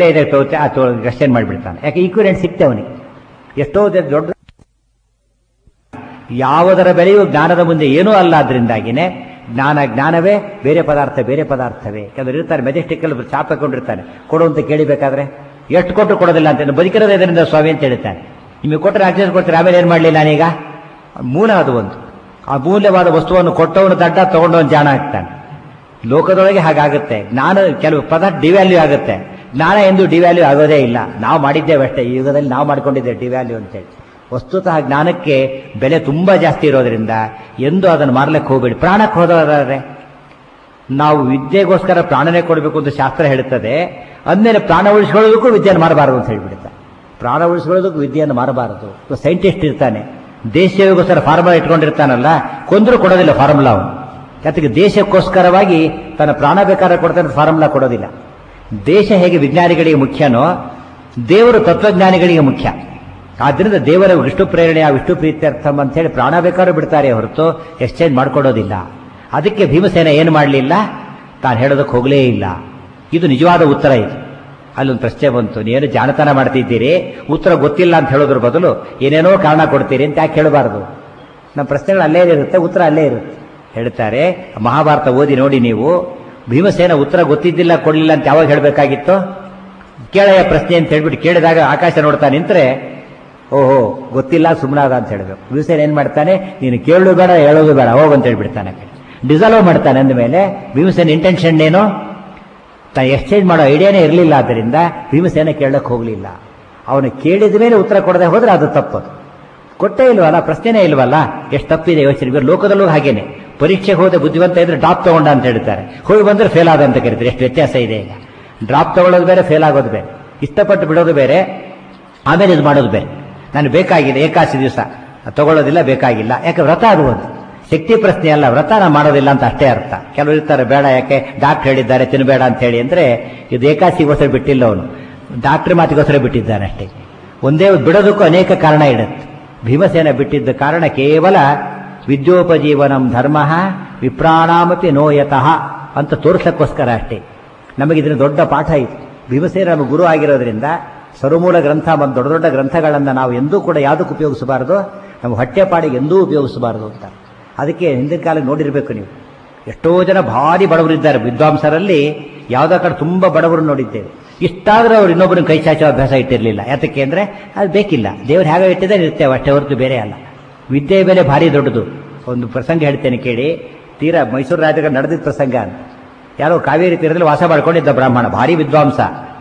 ಇದೆ ತೋತೆ ಆ ತೋ ಕ್ವಶನ್ ಮಾಡಿಬಿಡ್ತಾನೆ ಯಾಕೆ ಈಕ್ವಿಲೆಂಟ್ ಸಿಕ್ತೆ ಅವನಿಗೆ ಎಷ್ಟೋ ದ- ದೊಡ್ಡ ಯಾವುದರ ಬೆಲೆಯೂ ಜ್ಞಾನದ ಮುಂದೆ ಏನೂ ಅಲ್ಲ ಅದರಿಂದಾಗಿನೇ ಜ್ಞಾನ ಜ್ಞಾನವೇ ಬೇರೆ ಪದಾರ್ಥ ಬೇರೆ ಪದಾರ್ಥವೇ ಕೆಲವರು ಇರ್ತಾರೆ ಮೆಜೆಸ್ಟಿಕ್ ಅಲ್ಲಿ ಚಾಪ್ ಹಾಕೊಂಡಿರ್ತಾನೆ ಕೊಡು ಅಂತ ಕೇಳಿಬೇಕಾದ್ರೆ ಎಷ್ಟು ಕೊಟ್ಟರು ಕೊಡೋದಿಲ್ಲ ಅಂತ ಬದುಕಿರೋದೇ ಇದರಿಂದ ಸ್ವಾಮಿ ಅಂತ ಹೇಳ್ತಾನೆ ನಿಮಗೆ ಕೊಟ್ಟರೆ ಆಕ್ಸಿಜನ್ ಕೊಡ್ತಾರೆ ಆಮೇಲೆ ಏನು ಮಾಡಲಿ ನಾನೀಗ ಮೂಲ ಅದು ಒಂದು ಆ ಮೂಲ್ಯವಾದ ವಸ್ತುವನ್ನು ಕೊಟ್ಟವನು ದಡ್ಡ ತಗೊಂಡವನು ಜಾಣ ಆಗ್ತಾನೆ ಲೋಕದೊಳಗೆ ಹಾಗಾಗುತ್ತೆ ಜ್ಞಾನ ಕೆಲವು ಪದಾರ್ಥ ಡಿವ್ಯಾಲ್ಯೂ ಆಗುತ್ತೆ ಜ್ಞಾನ ಎಂದು ಡಿವ್ಯಾಲ್ಯೂ ಆಗೋದೇ ಇಲ್ಲ ನಾವು ಮಾಡಿದ್ದೇವೆ ಅಷ್ಟೇ ಈ ಯುಗದಲ್ಲಿ ನಾವು ಮಾಡ್ಕೊಂಡಿದ್ದೇವೆ ಡಿವ್ಯಾಲ್ಯೂ ಅಂತೇಳಿ ವಸ್ತುತಃ ಜ್ಞಾನಕ್ಕೆ ಬೆಲೆ ತುಂಬಾ ಜಾಸ್ತಿ ಇರೋದ್ರಿಂದ ಎಂದು ಅದನ್ನು ಮಾರ್ಲಿಕ್ಕೆ ಹೋಗ್ಬೇಡಿ ಪ್ರಾಣಕ್ಕೆ ಹೋದವರಾದ್ರೆ ನಾವು ವಿದ್ಯೆಗೋಸ್ಕರ ಪ್ರಾಣನೇ ಕೊಡಬೇಕು ಅಂತ ಶಾಸ್ತ್ರ ಹೇಳುತ್ತದೆ ಅಂದಮೇಲೆ ಪ್ರಾಣ ಉಳಿಸ್ಕೊಳ್ಳೋದಕ್ಕೂ ವಿದ್ಯೆಯನ್ನು ಮಾರಬಾರದು ಅಂತ ಹೇಳ್ಬಿಡುತ್ತೆ ಪ್ರಾಣ ಉಳಿಸ್ಕೊಳ್ಳೋದಕ್ಕೂ ವಿದ್ಯೆಯನ್ನು ಮಾರಬಾರದು ಸೈಂಟಿಸ್ಟ್ ಇರ್ತಾನೆ ದೇಶಗೋಸ್ಕರ ಫಾರ್ಮುಲಾ ಇಟ್ಕೊಂಡಿರ್ತಾನಲ್ಲ ಕೊಂದರೂ ಕೊಡೋದಿಲ್ಲ ಫಾರ್ಮುಲಾ ಅವನು ಯಾತಕ್ಕೆ ದೇಶಕ್ಕೋಸ್ಕರವಾಗಿ ತನ್ನ ಪ್ರಾಣ ಬೇಕಾದ್ರೆ ಕೊಡ್ತಾನೆ ಫಾರ್ಮುಲಾ ಕೊಡೋದಿಲ್ಲ ದೇಶ ಹೇಗೆ ವಿಜ್ಞಾನಿಗಳಿಗೆ ಮುಖ್ಯನೋ ದೇವರು ತತ್ವಜ್ಞಾನಿಗಳಿಗೆ ಮುಖ್ಯ ಆದ್ರಿಂದ ದೇವರ ವಿಷ್ಣು ಪ್ರೇರಣೆ ಆ ವಿಷ್ಣು ಪ್ರೀತ್ಯರ್ಥಂ ಅಂತ ಹೇಳಿ ಪ್ರಾಣ ಬೇಕಾದ್ರೂ ಬಿಡ್ತಾರೆ ಹೊರತು ಎಕ್ಸ್ಚೇಂಜ್ ಮಾಡ್ಕೊಡೋದಿಲ್ಲ ಅದಕ್ಕೆ ಭೀಮಸೇನ ಏನು ಮಾಡಲಿಲ್ಲ ತಾನು ಹೇಳೋದಕ್ಕೆ ಹೋಗಲೇ ಇಲ್ಲ ಇದು ನಿಜವಾದ ಉತ್ತರ ಇದು ಅಲ್ಲೊಂದು ಪ್ರಶ್ನೆ ಬಂತು ನೀನು ಜಾಣತನ ಮಾಡ್ತಿದ್ದೀರಿ ಉತ್ತರ ಗೊತ್ತಿಲ್ಲ ಅಂತ ಹೇಳೋದ್ರ ಬದಲು ಏನೇನೋ ಕಾರಣ ಕೊಡ್ತೀರಿ ಅಂತ ಯಾಕೆ ಹೇಳಬಾರ್ದು ನಮ್ಮ ಪ್ರಶ್ನೆಗಳು ಅಲ್ಲೇ ಇರುತ್ತೆ ಉತ್ತರ ಅಲ್ಲೇ ಇರುತ್ತೆ ಹೇಳ್ತಾರೆ ಮಹಾಭಾರತ ಓದಿ ನೋಡಿ ನೀವು ಭೀಮಸೇನ ಉತ್ತರ ಗೊತ್ತಿದ್ದಿಲ್ಲ ಕೊಡಲಿಲ್ಲ ಅಂತ ಯಾವಾಗ ಹೇಳಬೇಕಾಗಿತ್ತು ಕೇಳೆಯ ಪ್ರಶ್ನೆ ಅಂತ ಹೇಳ್ಬಿಟ್ಟು ಕೇಳಿದಾಗ ಆಕಾಶ ನೋಡ್ತಾ ನಿಂತ್ರೆ ಓಹೋ ಗೊತ್ತಿಲ್ಲ ಸುಮ್ಮನಾದ ಅಂತ ಹೇಳ್ಬೇಕು ಭೀಮಸೇನ ಏನ್ ಮಾಡ್ತಾನೆ ನೀನು ಕೇಳೋದು ಬೇಡ ಹೇಳೋದು ಬೇಡ ಹೋಗು ಅಂತ ಹೇಳ್ಬಿಡ್ತಾನೆ ಡಿಸಾಲ್ವ್ ಮಾಡ್ತಾನೆ ಅಂದಮೇಲೆ ಭೀಮಸೇನ ಇಂಟೆನ್ಷನ್ ಏನು ತಾ ಎಕ್ಸ್ಚೇಂಜ್ ಮಾಡೋ ಐಡಿಯಾನೇ ಇರಲಿಲ್ಲ ಆದ್ದರಿಂದ ಭೀಮಸೇನ ಕೇಳಕ್ಕೆ ಹೋಗಲಿಲ್ಲ ಅವನು ಕೇಳಿದ ಮೇಲೆ ಉತ್ತರ ಕೊಡದೆ ಹೋದ್ರೆ ಅದು ತಪ್ಪದು ಕೊಟ್ಟೇ ಇಲ್ವಲ್ಲ ಪ್ರಶ್ನೆನೇ ಇಲ್ವಲ್ಲ ಎಷ್ಟು ತಪ್ಪಿದೆ ಯೋಚನೆ ಇವರು ಲೋಕದಲ್ಲೂ ಹಾಗೇನೆ ಪರೀಕ್ಷೆಗೆ ಹೋದ ಬುದ್ಧಿವಂತ ಇದ್ರೆ ಡ್ರಾಪ್ ತಗೊಂಡ ಅಂತ ಹೇಳ್ತಾರೆ ಹೋಗಿ ಬಂದ್ರೆ ಫೇಲ್ ಆದ ಅಂತ ಕರೀತಾರೆ ಎಷ್ಟು ವ್ಯತ್ಯಾಸ ಇದೆ ಈಗ ಡ್ರಾಪ್ ತಗೊಳ್ಳೋದು ಬೇರೆ ಫೇಲ್ ಆಗೋದು ಬೇರೆ ಇಷ್ಟಪಟ್ಟು ಬಿಡೋದು ಬೇರೆ ಆಮೇಲೆ ಇದು ಮಾಡೋದು ಬೇರೆ ನಾನು ಬೇಕಾಗಿದೆ ಏಕಾಸಿ ದಿವಸ ತಗೊಳ್ಳೋದಿಲ್ಲ ಬೇಕಾಗಿಲ್ಲ ಯಾಕೆ ವ್ರತ ಅದು ಒಂದು ಶಕ್ತಿ ಪ್ರಶ್ನೆ ಅಲ್ಲ ವ್ರತ ನಾ ಮಾಡೋದಿಲ್ಲ ಅಂತ ಅಷ್ಟೇ ಅರ್ಥ ಕೆಲವರು ಇರ್ತಾರೆ ಬೇಡ ಯಾಕೆ ಡಾಕ್ಟರ್ ಹೇಳಿದ್ದಾರೆ ತಿನ್ನಬೇಡ ಅಂತ ಹೇಳಿ ಅಂದ್ರೆ ಇದು ಏಕಾಸಿಗೋಸ್ಕರ ಬಿಟ್ಟಿಲ್ಲ ಅವನು ಡಾಕ್ಟರ್ ಮಾತಿಗೋಸ್ಕರ ಬಿಟ್ಟಿದ್ದಾನೆ ಅಷ್ಟೇ ಒಂದೇ ಬಿಡೋದಕ್ಕೂ ಅನೇಕ ಕಾರಣ ಇಡುತ್ತೆ ಭೀಮಸೇನ ಬಿಟ್ಟಿದ್ದ ಕಾರಣ ಕೇವಲ ವಿದ್ಯೋಪಜೀವನಂ ಧರ್ಮ ವಿಪ್ರಾಣಾಮಪಿ ನೋಯತಃ ಅಂತ ತೋರಿಸಕ್ಕೋಸ್ಕರ ಅಷ್ಟೇ ನಮಗೆ ಇದನ್ನ ದೊಡ್ಡ ಪಾಠ ಇತ್ತು ಭೀಮಸೇನ ನಮ್ಮ ಗುರು ಆಗಿರೋದ್ರಿಂದ ಸರ್ವಮೂಲ ಗ್ರಂಥ ಮತ್ತು ದೊಡ್ಡ ದೊಡ್ಡ ಗ್ರಂಥಗಳನ್ನು ನಾವು ಎಂದೂ ಕೂಡ ಯಾವುದಕ್ಕೆ ಉಪಯೋಗಿಸಬಾರದು ನಮ್ಮ ಹೊಟ್ಟೆಪಾಡಿಗೆ ಎಂದೂ ಉಪಯೋಗಿಸಬಾರದು ಅಂತ ಅದಕ್ಕೆ ಹಿಂದಿನ ಕಾಲ ನೋಡಿರಬೇಕು ನೀವು ಎಷ್ಟೋ ಜನ ಭಾರಿ ಬಡವರಿದ್ದಾರೆ ವಿದ್ವಾಂಸರಲ್ಲಿ ಯಾವುದೋ ಕಡೆ ತುಂಬ ಬಡವರು ನೋಡಿದ್ದೇವೆ ಇಷ್ಟಾದರೂ ಅವ್ರು ಇನ್ನೊಬ್ಬರನ್ನ ಕೈ ಚಾಚೋ ಅಭ್ಯಾಸ ಇಟ್ಟಿರಲಿಲ್ಲ ಯಾತಕ್ಕೆ ಅಂದರೆ ಅದು ಬೇಕಿಲ್ಲ ದೇವ್ರು ಹೇಗೆ ಇಟ್ಟಿದ್ದಾರೆ ಇರ್ತೇವೆ ಅಷ್ಟೇ ಹೊರತು ಬೇರೆ ಅಲ್ಲ ವಿದ್ಯೆ ಬೆಲೆ ಭಾರಿ ದೊಡ್ಡದು ಒಂದು ಪ್ರಸಂಗ ಹೇಳ್ತೇನೆ ಕೇಳಿ ತೀರಾ ಮೈಸೂರು ರಾಜಗ ನಡೆದಿದ್ದ ಪ್ರಸಂಗ ಅಂತ ಯಾರೋ ಕಾವೇರಿ ತೀರದಲ್ಲಿ ವಾಸ ಮಾಡ್ಕೊಂಡಿದ್ದ ಬ್ರಾಹ್ಮಣ ಭಾರಿ ವಿದ್ವಾಂಸ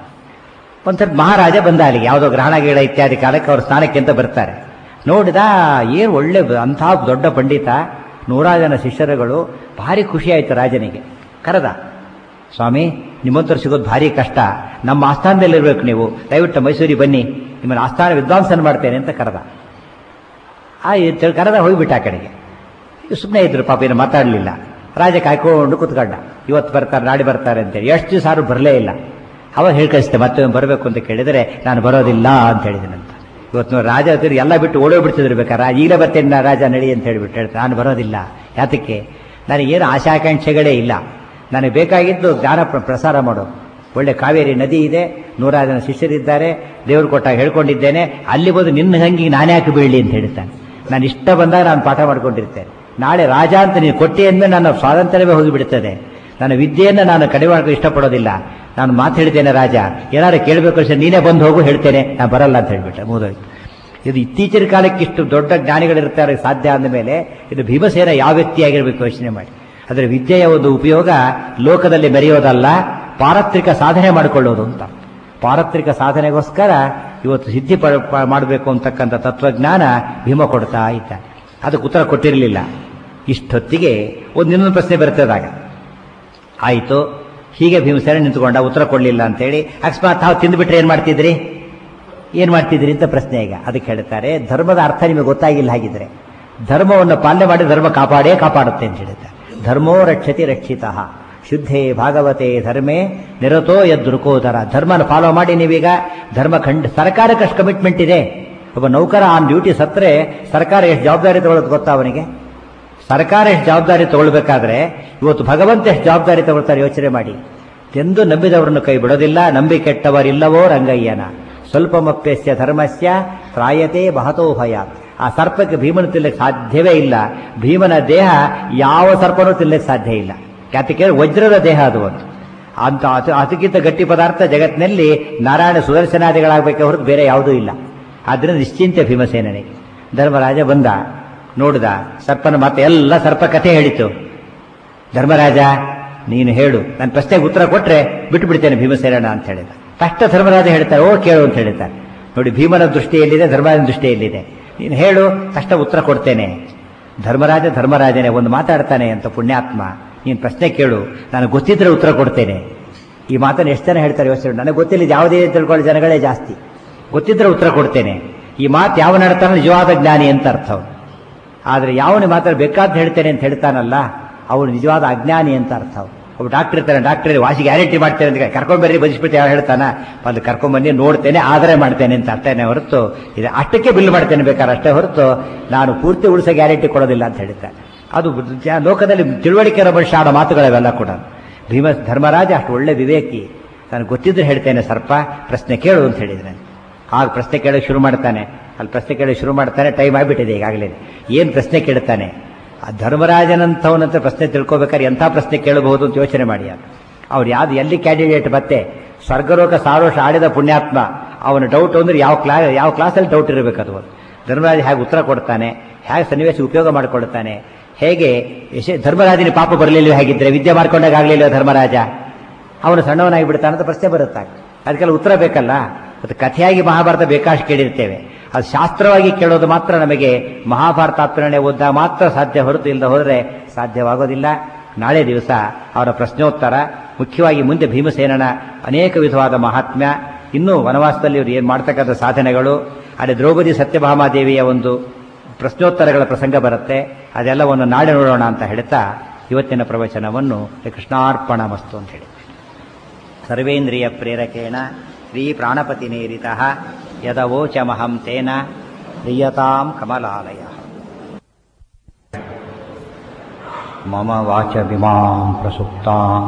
ಒಂದ್ಸರಿ ಮಹಾರಾಜ ಬಂದ ಅಲ್ಲಿಗೆ ಯಾವುದೋ ಗ್ರಹಣ ಗೀಳ ಇತ್ಯಾದಿ ಕಾಲಕ್ಕೆ ಅವ್ರು ಸ್ನಾನಕ್ಕೆ ಅಂತ ಬರ್ತಾರೆ ನೋಡಿದ ಏನು ಒಳ್ಳೆ ಅಂಥ ದೊಡ್ಡ ಪಂಡಿತ ನೂರಾರು ಜನ ಶಿಷ್ಯರುಗಳು ಭಾರಿ ಖುಷಿ ಆಯ್ತು ರಾಜನಿಗೆ ಕರೆದ ಸ್ವಾಮಿ ನಿಮ್ಮಂತರು ಸಿಗೋದು ಭಾರಿ ಕಷ್ಟ ನಮ್ಮ ಆಸ್ಥಾನದಲ್ಲಿರ್ಬೇಕು ನೀವು ದಯವಿಟ್ಟು ಮೈಸೂರಿಗೆ ಬನ್ನಿ ನಿಮ್ಮನ್ನು ಆಸ್ಥಾನ ವಿದ್ವಾಂಸನ ಮಾಡ್ತೇನೆ ಅಂತ ಕರೆದ ಆ ಇದ್ ಕರೆದ ಹೋಗ್ಬಿಟ್ಟ ಆ ಕಡೆಗೆ ಸುಮ್ಮನೆ ಇದ್ರು ಪಾಪ ಏನು ಮಾತಾಡಲಿಲ್ಲ ರಾಜ ಕಾಯ್ಕೊಂಡು ಕೂತ್ಕೊಂಡ ಇವತ್ತು ಬರ್ತಾರೆ ನಾಳೆ ಬರ್ತಾರೆ ಅಂತೇಳಿ ಎಷ್ಟು ದಿವಸ ಯಾರು ಬರಲೇ ಇಲ್ಲ ಅವಾಗ ಹೇಳಿ ಕಳಿಸ್ತೆ ಮತ್ತೆ ಬರಬೇಕು ಅಂತ ಕೇಳಿದರೆ ನಾನು ಬರೋದಿಲ್ಲ ಅಂತ ಹೇಳಿದನಂತ ಇವತ್ತು ನೋಡಿ ರಾಜ ಹತ್ತಿರ ಎಲ್ಲ ಬಿಟ್ಟು ಓಡೋಗ್ಬಿಡ್ತಿದ್ರು ಬೇಕಾರೆ ಈಗಲೇ ಬರ್ತೇನೆ ನಾ ರಾಜ ನಡಿ ಅಂತ ಹೇಳ್ಬಿಟ್ಟು ಹೇಳ್ತಾರೆ ನಾನು ಬರೋದಿಲ್ಲ ಯಾತಕ್ಕೆ ನನಗೇನು ಆಶಾಕಾಂಕ್ಷೆಗಳೇ ಇಲ್ಲ ನನಗೆ ಬೇಕಾಗಿದ್ದು ಜ್ಞಾನ ಪ್ರ- ಪ್ರಸಾರ ಮಾಡೋದು ಒಳ್ಳೆ ಕಾವೇರಿ ನದಿ ಇದೆ ನೂರಾರು ಜನ ಶಿಷ್ಯರಿದ್ದಾರೆ ದೇವರು ಕೊಟ್ಟಾಗ ಹೇಳ್ಕೊಂಡಿದ್ದೇನೆ ಅಲ್ಲಿ ಬಂದು ನಿನ್ನ ಹಂಗಿ ನಾನೇ ಯಾಕೆ ಬೀಳಲಿ ಅಂತ ಹೇಳ್ತಾನೆ ನಾನು ಇಷ್ಟ ಬಂದಾಗ ನಾನು ಪಾಠ ಮಾಡ್ಕೊಂಡಿರ್ತೇನೆ ನಾಳೆ ರಾಜ ಅಂತ ನೀನು ಕೊಟ್ಟಿ ಅಂದಮೇಲೆ ನನ್ನ ಸ್ವಾತಂತ್ರ್ಯವೇ ಹೋಗಿಬಿಡ್ತದೆ ನನ್ನ ವಿದ್ಯೆಯನ್ನು ನಾನು ಕಡಿಮೆ ಮಾಡೋಕೆ ಇಷ್ಟಪಡೋದಿಲ್ಲ ನಾನು ಮಾತು ಹೇಳ್ತೇನೆ ರಾಜ ಏನಾರು ಕೇಳಬೇಕು ಅಷ್ಟೇ ನೀನೇ ಬಂದು ಹೋಗು ಹೇಳ್ತೇನೆ ನಾನು ಬರಲ್ಲ ಅಂತ ಹೇಳ್ಬಿಟ್ಟೆ ಮುಗಿದೋಯ್ತು ಇದು ಇತ್ತೀಚಿನ ಕಾಲಕ್ಕೆ ಇಷ್ಟು ದೊಡ್ಡ ಜ್ಞಾನಿಗಳಿರ್ತಾರೆ ಸಾಧ್ಯ ಅಂದಮೇಲೆ ಇದು ಭೀಮಸೇನ ಯಾವ ವ್ಯಕ್ತಿಯಾಗಿರ್ಬೇಕು ಯೋಚನೆ ಮಾಡಿ ಅದರ ವಿದ್ಯೆಯ ಒಂದು ಉಪಯೋಗ ಲೋಕದಲ್ಲಿ ಮೆರೆಯೋದಲ್ಲ ಪಾರತ್ರಿಕ ಸಾಧನೆ ಮಾಡಿಕೊಳ್ಳೋದು ಅಂತ ಪಾರತ್ರಿಕ ಸಾಧನೆಗೋಸ್ಕರ ಇವತ್ತು ಸಿದ್ಧಿ ಪ- ಪ- ಮಾಡಬೇಕು ಅಂತಕ್ಕಂಥ ತತ್ವಜ್ಞಾನ ಭೀಮ ಕೊಡ್ತಾ ಇದ್ದಾನೆ ಅದಕ್ಕೆ ಉತ್ತರ ಕೊಟ್ಟಿರಲಿಲ್ಲ ಇಷ್ಟೊತ್ತಿಗೆ ಒಂದು ಇನ್ನೊಂದು ಪ್ರಶ್ನೆ ಬರ್ತದಾಗ ಆಯಿತು ಹೀಗೆ ಭೀಮಸೇನ ನಿಂತ್ಕೊಂಡ ಉತ್ತರ ಕೊಡಲಿಲ್ಲ ಅಂತೇಳಿ ಅಕಸ್ಮಾತ್ ತಾವು ತಿಂದುಬಿಟ್ರೆ ಏನು ಮಾಡ್ತಿದ್ರಿ ಏನು ಮಾಡ್ತಿದ್ರಿ ಅಂತ ಪ್ರಶ್ನೆ ಈಗ ಅದಕ್ಕೆ ಹೇಳ್ತಾರೆ ಧರ್ಮದ ಅರ್ಥ ನಿಮಗೆ ಗೊತ್ತಾಗಿಲ್ಲ ಹಾಗಿದ್ರೆ ಧರ್ಮವನ್ನು ಪಾಲನೆ ಮಾಡಿ ಧರ್ಮ ಕಾಪಾಡೇ ಕಾಪಾಡುತ್ತೆ ಅಂತ ಹೇಳ್ತಾರೆ ಧರ್ಮೋ ರಕ್ಷತಿ ರಕ್ಷಿತ ಶುದ್ಧೇ ಭಾಗವತೆ ಧರ್ಮೇ ನಿರತೋ ಯದೃಕೋದರ ಧರ್ಮನ ಫಾಲೋ ಮಾಡಿ ನೀವೀಗ ಧರ್ಮ ಖಂಡ ಸರ್ಕಾರಕ್ಕೆ ಅಷ್ಟು ಕಮಿಟ್ಮೆಂಟ್ ಇದೆ ಒಬ್ಬ ನೌಕರ ಆನ್ ಡ್ಯೂಟಿ ಸತ್ರೆ ಸರ್ಕಾರ ಎಷ್ಟು ಜವಾಬ್ದಾರಿ ತಗೊಳ್ಳೋದು ಗೊತ್ತಾ ಅವನಿಗೆ ಸರ್ಕಾರ ಎಷ್ಟು ಜವಾಬ್ದಾರಿ ತಗೊಳ್ಬೇಕಾದ್ರೆ ಇವತ್ತು ಭಗವಂತ ಎಷ್ಟು ಜವಾಬ್ದಾರಿ ತಗೊಳ್ತಾರೆ ಯೋಚನೆ ಮಾಡಿ ಎಂದು ನಂಬಿದವರನ್ನು ಕೈ ಬಿಡೋದಿಲ್ಲ ನಂಬಿ ಕೆಟ್ಟವರಿಲ್ಲವೋ ರಂಗಯ್ಯನ ಸ್ವಲ್ಪಮಪ್ಯಸ್ಯ ಧರ್ಮಸ್ಯ ತ್ರಾಯತೆ ಮಹತೋ ಭಯ ಆ ಸರ್ಪಕ್ಕೆ ಭೀಮನ ತಿನ್ನಕ್ಕೆ ಸಾಧ್ಯವೇ ಇಲ್ಲ ಭೀಮನ ದೇಹ ಯಾವ ಸರ್ಪನೂ ತಿನ್ನಕ್ಕೆ ಸಾಧ್ಯ ಇಲ್ಲ ಯಾತಕ್ಕೆ ವಜ್ರದ ದೇಹ ಅದು ಒಂದು ಅಂತ ಅದು ಅದಕ್ಕಿಂತ ಗಟ್ಟಿ ಪದಾರ್ಥ ಜಗತ್ತಿನಲ್ಲಿ ನಾರಾಯಣ ಸುದರ್ಶನಾದಿಗಳಾಗಬೇಕೆ ಹೊರತು ಬೇರೆ ಯಾವುದೂ ಇಲ್ಲ ಆದ್ರಿಂದ ನಿಶ್ಚಿಂತೆ ಭೀಮಸೇನನಿಗೆ ಧರ್ಮರಾಜ ಬಂದ ನೋಡಿದ ಸರ್ಪನ ಮತ್ತೆ ಎಲ್ಲ ಸರ್ಪ ಕಥೆ ಹೇಳಿತು ಧರ್ಮರಾಜ ನೀನು ಹೇಳು ನನ್ನ ಪ್ರಶ್ನೆಗೆ ಉತ್ತರ ಕೊಟ್ರೆ ಬಿಟ್ಟು ಬಿಡ್ತೇನೆ ಭೀಮಸೇನ ಅಂತ ಹೇಳಿದ ತಕ್ಷಣ ಧರ್ಮರಾಜ ಹೇಳ್ತಾರೆ ಓ ಕೇಳು ಅಂತ ಹೇಳಿದ್ದಾರೆ ನೋಡಿ ಭೀಮನ ದೃಷ್ಟಿ ಎಲ್ಲಿದೆ ಧರ್ಮರಾಜನ ದೃಷ್ಟಿ ಎಲ್ಲಿದೆ ನೀನು ಹೇಳು ತಕ್ಷಣ ಉತ್ತರ ಕೊಡ್ತೇನೆ ಧರ್ಮರಾಜ ಧರ್ಮರಾಜನೇ ಒಂದು ಮಾತಾಡ್ತಾನೆ ಅಂತ ಪುಣ್ಯಾತ್ಮ ನೀನು ಪ್ರಶ್ನೆ ಕೇಳು ನಾನು ಗೊತ್ತಿದ್ರೆ ಉತ್ತರ ಕೊಡ್ತೇನೆ ಈ ಮಾತನ್ನು ಎಷ್ಟು ಜನ ಹೇಳ್ತಾರೆ ಯೋಚನೆ ನನಗೆ ಗೊತ್ತಿಲ್ಲ ಇದು ಯಾವುದೇ ತಿಳ್ಕೊಳ್ಳೋ ಜನಗಳೇ ಜಾಸ್ತಿ ಗೊತ್ತಿದ್ರೆ ಉತ್ತರ ಕೊಡ್ತೇನೆ ಈ ಮಾತು ಯಾವ ನಡ್ತಾನೆ ನಿಜವಾದ ಜ್ಞಾನಿ ಅಂತ ಅರ್ಥ ಅವ್ನು. ಆದ್ರೆ ಯಾವನು ಮಾತ್ರ ಬೇಕಾದ್ ಹೇಳ್ತೇನೆ ಅಂತ ಹೇಳ್ತಾನಲ್ಲ ಅವನು ನಿಜವಾದ ಅಜ್ಞಾನಿ ಅಂತ ಅರ್ಥ ಅವ್ನು. ಒಬ್ಬ ಡಾಕ್ಟರ್ ಇರ್ತಾನೆ ಡಾಕ್ಟರ್ ವಾಸಿ ಗ್ಯಾರಂಟಿ ಮಾಡ್ತೇನೆ ಅಂತ ಕರ್ಕೊಂಡ್ಬರ್ರಿ ಬದಿಸ್ಬಿಟ್ಟು ಯಾವ ಹೇಳ್ತಾನ ಅಲ್ಲಿ ಕರ್ಕೊಂಡ್ಬನ್ನಿ ನೋಡ್ತೇನೆ ಆದರೆ ಮಾಡ್ತೇನೆ ಅಂತ ಅರ್ಥನೇ ಹೊರತು ಇದು ಅಷ್ಟಕ್ಕೆ ಬಿಲ್ ಮಾಡ್ತೇನೆ ಬೇಕಾದ್ರೆ ಅಷ್ಟೇ ಹೊರತು ನಾನು ಪೂರ್ತಿ ಉಳಿಸೋ ಗ್ಯಾರಂಟಿ ಕೊಡೋದಿಲ್ಲ ಅಂತ ಹೇಳಿದ್ದಾನೆ ಅದು ಜ- ಲೋಕದಲ್ಲಿ ತಿಳುವಳಿಕೆ ಇರೋ ಮನುಷ್ಯ ಆಡೋ ಮಾತುಗಳವೆಲ್ಲ ಕೂಡ ಭೀಮ ಧರ್ಮರಾಜ ಅಷ್ಟು ಒಳ್ಳೆ ವಿವೇಕಿ ನಾನು ಗೊತ್ತಿದ್ರೆ ಹೇಳ್ತೇನೆ ಸರ್ಪ ಪ್ರಶ್ನೆ ಕೇಳು ಅಂತ ಹೇಳಿದ್ರೆ ಆಗ ಪ್ರಶ್ನೆ ಕೇಳೋಕೆ ಶುರು ಮಾಡ್ತಾನೆ ಅಲ್ಲಿ ಪ್ರಶ್ನೆ ಕೇಳೋಕೆ ಶುರು ಮಾಡ್ತಾನೆ ಟೈಮ್ ಆಗಿಬಿಟ್ಟಿದೆ ಈಗಾಗಲೇ ಏನು ಪ್ರಶ್ನೆ ಕೇಳ್ತಾನೆ ಆ ಧರ್ಮರಾಜನಂಥವನಂತ ಪ್ರಶ್ನೆ ತಿಳ್ಕೊಬೇಕಾದ್ರೆ ಎಂಥ ಪ್ರಶ್ನೆ ಕೇಳಬಹುದು ಅಂತ ಯೋಚನೆ ಮಾಡಿ ಅದು ಅವ್ರು ಯಾವ್ದು ಎಲ್ಲಿ ಕ್ಯಾಂಡಿಡೇಟ್ ಮತ್ತೆ ಸ್ವರ್ಗಲೋಕ ಸಾರೋಷ ಆಡಿದ ಪುಣ್ಯಾತ್ಮ ಅವನ ಡೌಟ್ ಅಂದ್ರೆ ಯಾವ ಕ್ಲಾ ಯಾವ ಕ್ಲಾಸಲ್ಲಿ ಡೌಟ್ ಇರಬೇಕು ಅದು ಧರ್ಮರಾಜ ಹೇಗೆ ಉತ್ತರ ಕೊಡ್ತಾನೆ ಹೇಗೆ ಸನ್ನಿವೇಶ ಉಪಯೋಗ ಮಾಡಿಕೊಳ್ತಾನೆ ಹೇಗೆ ಯಶ ಧರ್ಮರಾಜನ ಪಾಪ ಬರಲಿಲ್ಲ ಹೇಗಿದ್ರೆ ವಿದ್ಯೆ ಮಾಡ್ಕೊಂಡಾಗ ಆಗಲಿಲ್ಲ ಧರ್ಮರಾಜ ಅವನು ಸಣ್ಣವನಾಗಿ ಬಿಡ್ತಾನೆ ಅಂತ ಪ್ರಶ್ನೆ ಬರುತ್ತಾಗ ಅದಕ್ಕೆಲ್ಲ ಉತ್ತರ ಬೇಕಲ್ಲ ಅದು ಕಥೆಯಾಗಿ ಮಹಾಭಾರತ ಬೇಕಾಷ್ಟು ಕೇಳಿರ್ತೇವೆ ಅದು ಶಾಸ್ತ್ರವಾಗಿ ಕೇಳೋದು ಮಾತ್ರ ನಮಗೆ ಮಹಾಭಾರತ ತಾತ್ಪರ್ಯ ಓದಿದಾಗ ಮಾತ್ರ ಸಾಧ್ಯ ಹೊರತು ಇಲ್ಲದೆ ಹೋದರೆ ಸಾಧ್ಯವಾಗೋದಿಲ್ಲ ನಾಳೆ ದಿವಸ ಅವರ ಪ್ರಶ್ನೋತ್ತರ ಮುಖ್ಯವಾಗಿ ಮುಂದೆ ಭೀಮಸೇನನ ಅನೇಕ ವಿಧವಾದ ಮಹಾತ್ಮ್ಯ ಇನ್ನೂ ವನವಾಸದಲ್ಲಿ ಇವರು ಏನು ಮಾಡ್ತಕ್ಕಂಥ ಸಾಧನೆಗಳು ಅಲ್ಲಿ ದ್ರೌಪದಿ ಸತ್ಯಭಾಮಾದೇವಿಯ ಒಂದು ಪ್ರಶ್ನೋತ್ತರಗಳ ಪ್ರಸಂಗ ಬರುತ್ತೆ ಅದೆಲ್ಲವನ್ನು ನಾಳೆ ನೋಡೋಣ ಅಂತ ಹೇಳ್ತಾ ಇವತ್ತಿನ ಪ್ರವಚನವನ್ನು ಕೃಷ್ಣಾರ್ಪಣ ಮಸ್ತು ಅಂತ ಹೇಳಿ ಸರ್ವೇಂದ್ರಿಯ ಪ್ರೇರಕೇಣ ಶ್ರೀ ಪ್ರಾಣಪತಿನೇರಿತ ಯದವೋಚಮಹಂ ತೇನ ಪ್ರಿಯತಾಂ ಕಮಲಾಲಯ ಮಮ ವಾಚಮಿಮಾಂ ಪ್ರಸುಪ್ತಾಂ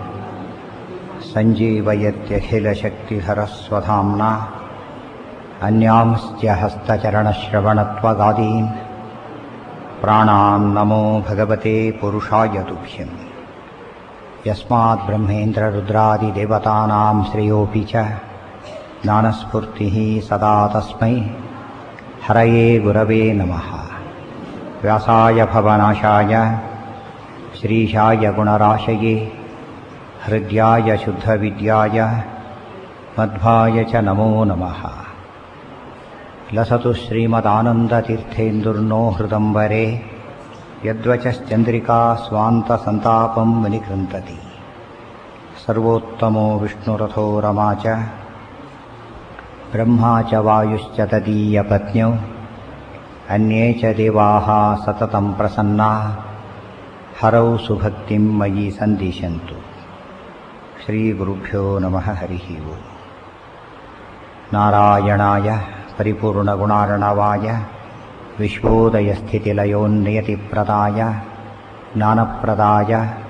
ಸಂಜೀವಯತ್ಯಖಿಲಶಕ್ತಿಧರಸ್ವಧಾಮ್ನಾ अन्यांश्च हस्तचरणश्रवणत्वगादीन् प्राणान् नमो भगवते पुरुषाय तुभ्यम् यस्मात् ब्रह्मेन्द्ररुद्रादिदेवतानां श्रेयोऽपि च ज्ञानस्फूर्तिः सदा तस्मै हरये गुरवे नमः व्यासाय भवनाशाय श्रीशाय गुणराशये हृद्याय शुद्धविद्याय मध्वाय च नमो नमः लसतु श्रीमदानन्दतीर्थेन्दुर्नो हृदम्बरे यद्वचश्चन्द्रिका स्वान्तसन्तापं विनिकृन्तति सर्वोत्तमो विष्णुरथो रमा च ब्रह्मा च वायुश्च तदीयपत्न्यौ अन्ये च देवाः सततं प्रसन्ना हरौ सुभक्तिं मयि सन्दिशन्तु श्रीगुरुभ्यो नमः हरिः ओम् नारायणाय परिपूर्णगुणार्णवाय विश्वोदयस्थितिलयोन्नियतिप्रदाय ज्ञानप्रदाय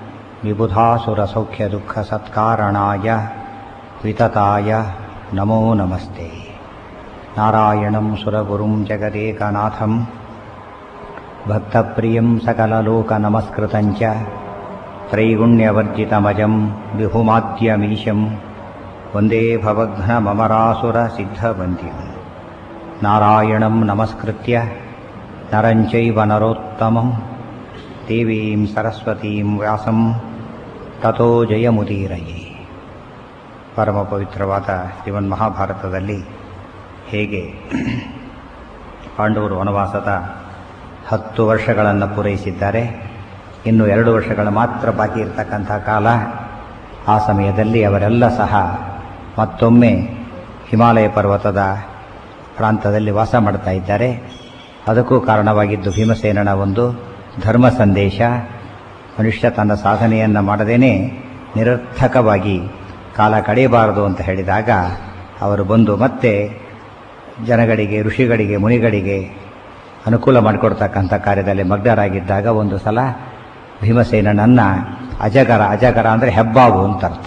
विबुधासुरसौख्यदुःखसत्कारणाय वितताय नमो नमस्ते नारायणं सुरगुरुं जगदेकनाथं भक्तप्रियं सकललोकनमस्कृतं च त्रैगुण्यवर्जितमजं विभुमाद्यमीशं वन्दे भवघ्नममरासुरसिद्धवन्द्यम् नारायणं नमस्कृत्य नरं चैव नरोत्तमं देवीं सरस्वतीं व्यासं ತಥೋ ಜಯಮುದೀರಯೇ ಪರಮ ಪವಿತ್ರವಾದ ಶ್ರೀಮನ್ ಮಹಾಭಾರತದಲ್ಲಿ ಹೇಗೆ ಪಾಂಡವರು ವನವಾಸದ ಹತ್ತು ವರ್ಷಗಳನ್ನು ಪೂರೈಸಿದ್ದಾರೆ ಇನ್ನು ಎರಡು ವರ್ಷಗಳ ಮಾತ್ರ ಬಾಕಿ ಇರತಕ್ಕಂಥ ಕಾಲ ಆ ಸಮಯದಲ್ಲಿ ಅವರೆಲ್ಲ ಸಹ ಮತ್ತೊಮ್ಮೆ ಹಿಮಾಲಯ ಪರ್ವತದ ಪ್ರಾಂತದಲ್ಲಿ ವಾಸ ಮಾಡ್ತಾ ಇದ್ದಾರೆ ಅದಕ್ಕೂ ಕಾರಣವಾಗಿದ್ದು ಭೀಮಸೇನನ ಒಂದು ಧರ್ಮ ಸಂದೇಶ ಮನುಷ್ಯ ತನ್ನ ಸಾಧನೆಯನ್ನು ಮಾಡದೇನೆ ನಿರರ್ಥಕವಾಗಿ ಕಾಲ ಕಳೆಯಬಾರದು ಅಂತ ಹೇಳಿದಾಗ ಅವರು ಬಂದು ಮತ್ತೆ ಜನಗಳಿಗೆ ಋಷಿಗಳಿಗೆ ಮುನಿಗಳಿಗೆ ಅನುಕೂಲ ಮಾಡಿಕೊಡ್ತಕ್ಕಂಥ ಕಾರ್ಯದಲ್ಲಿ ಮಗ್ನರಾಗಿದ್ದಾಗ ಒಂದು ಸಲ ಭೀಮಸೇನನನ್ನ ಅಜಗರ ಅಜಗರ ಅಂದರೆ ಹೆಬ್ಬಾವು ಅಂತ ಅರ್ಥ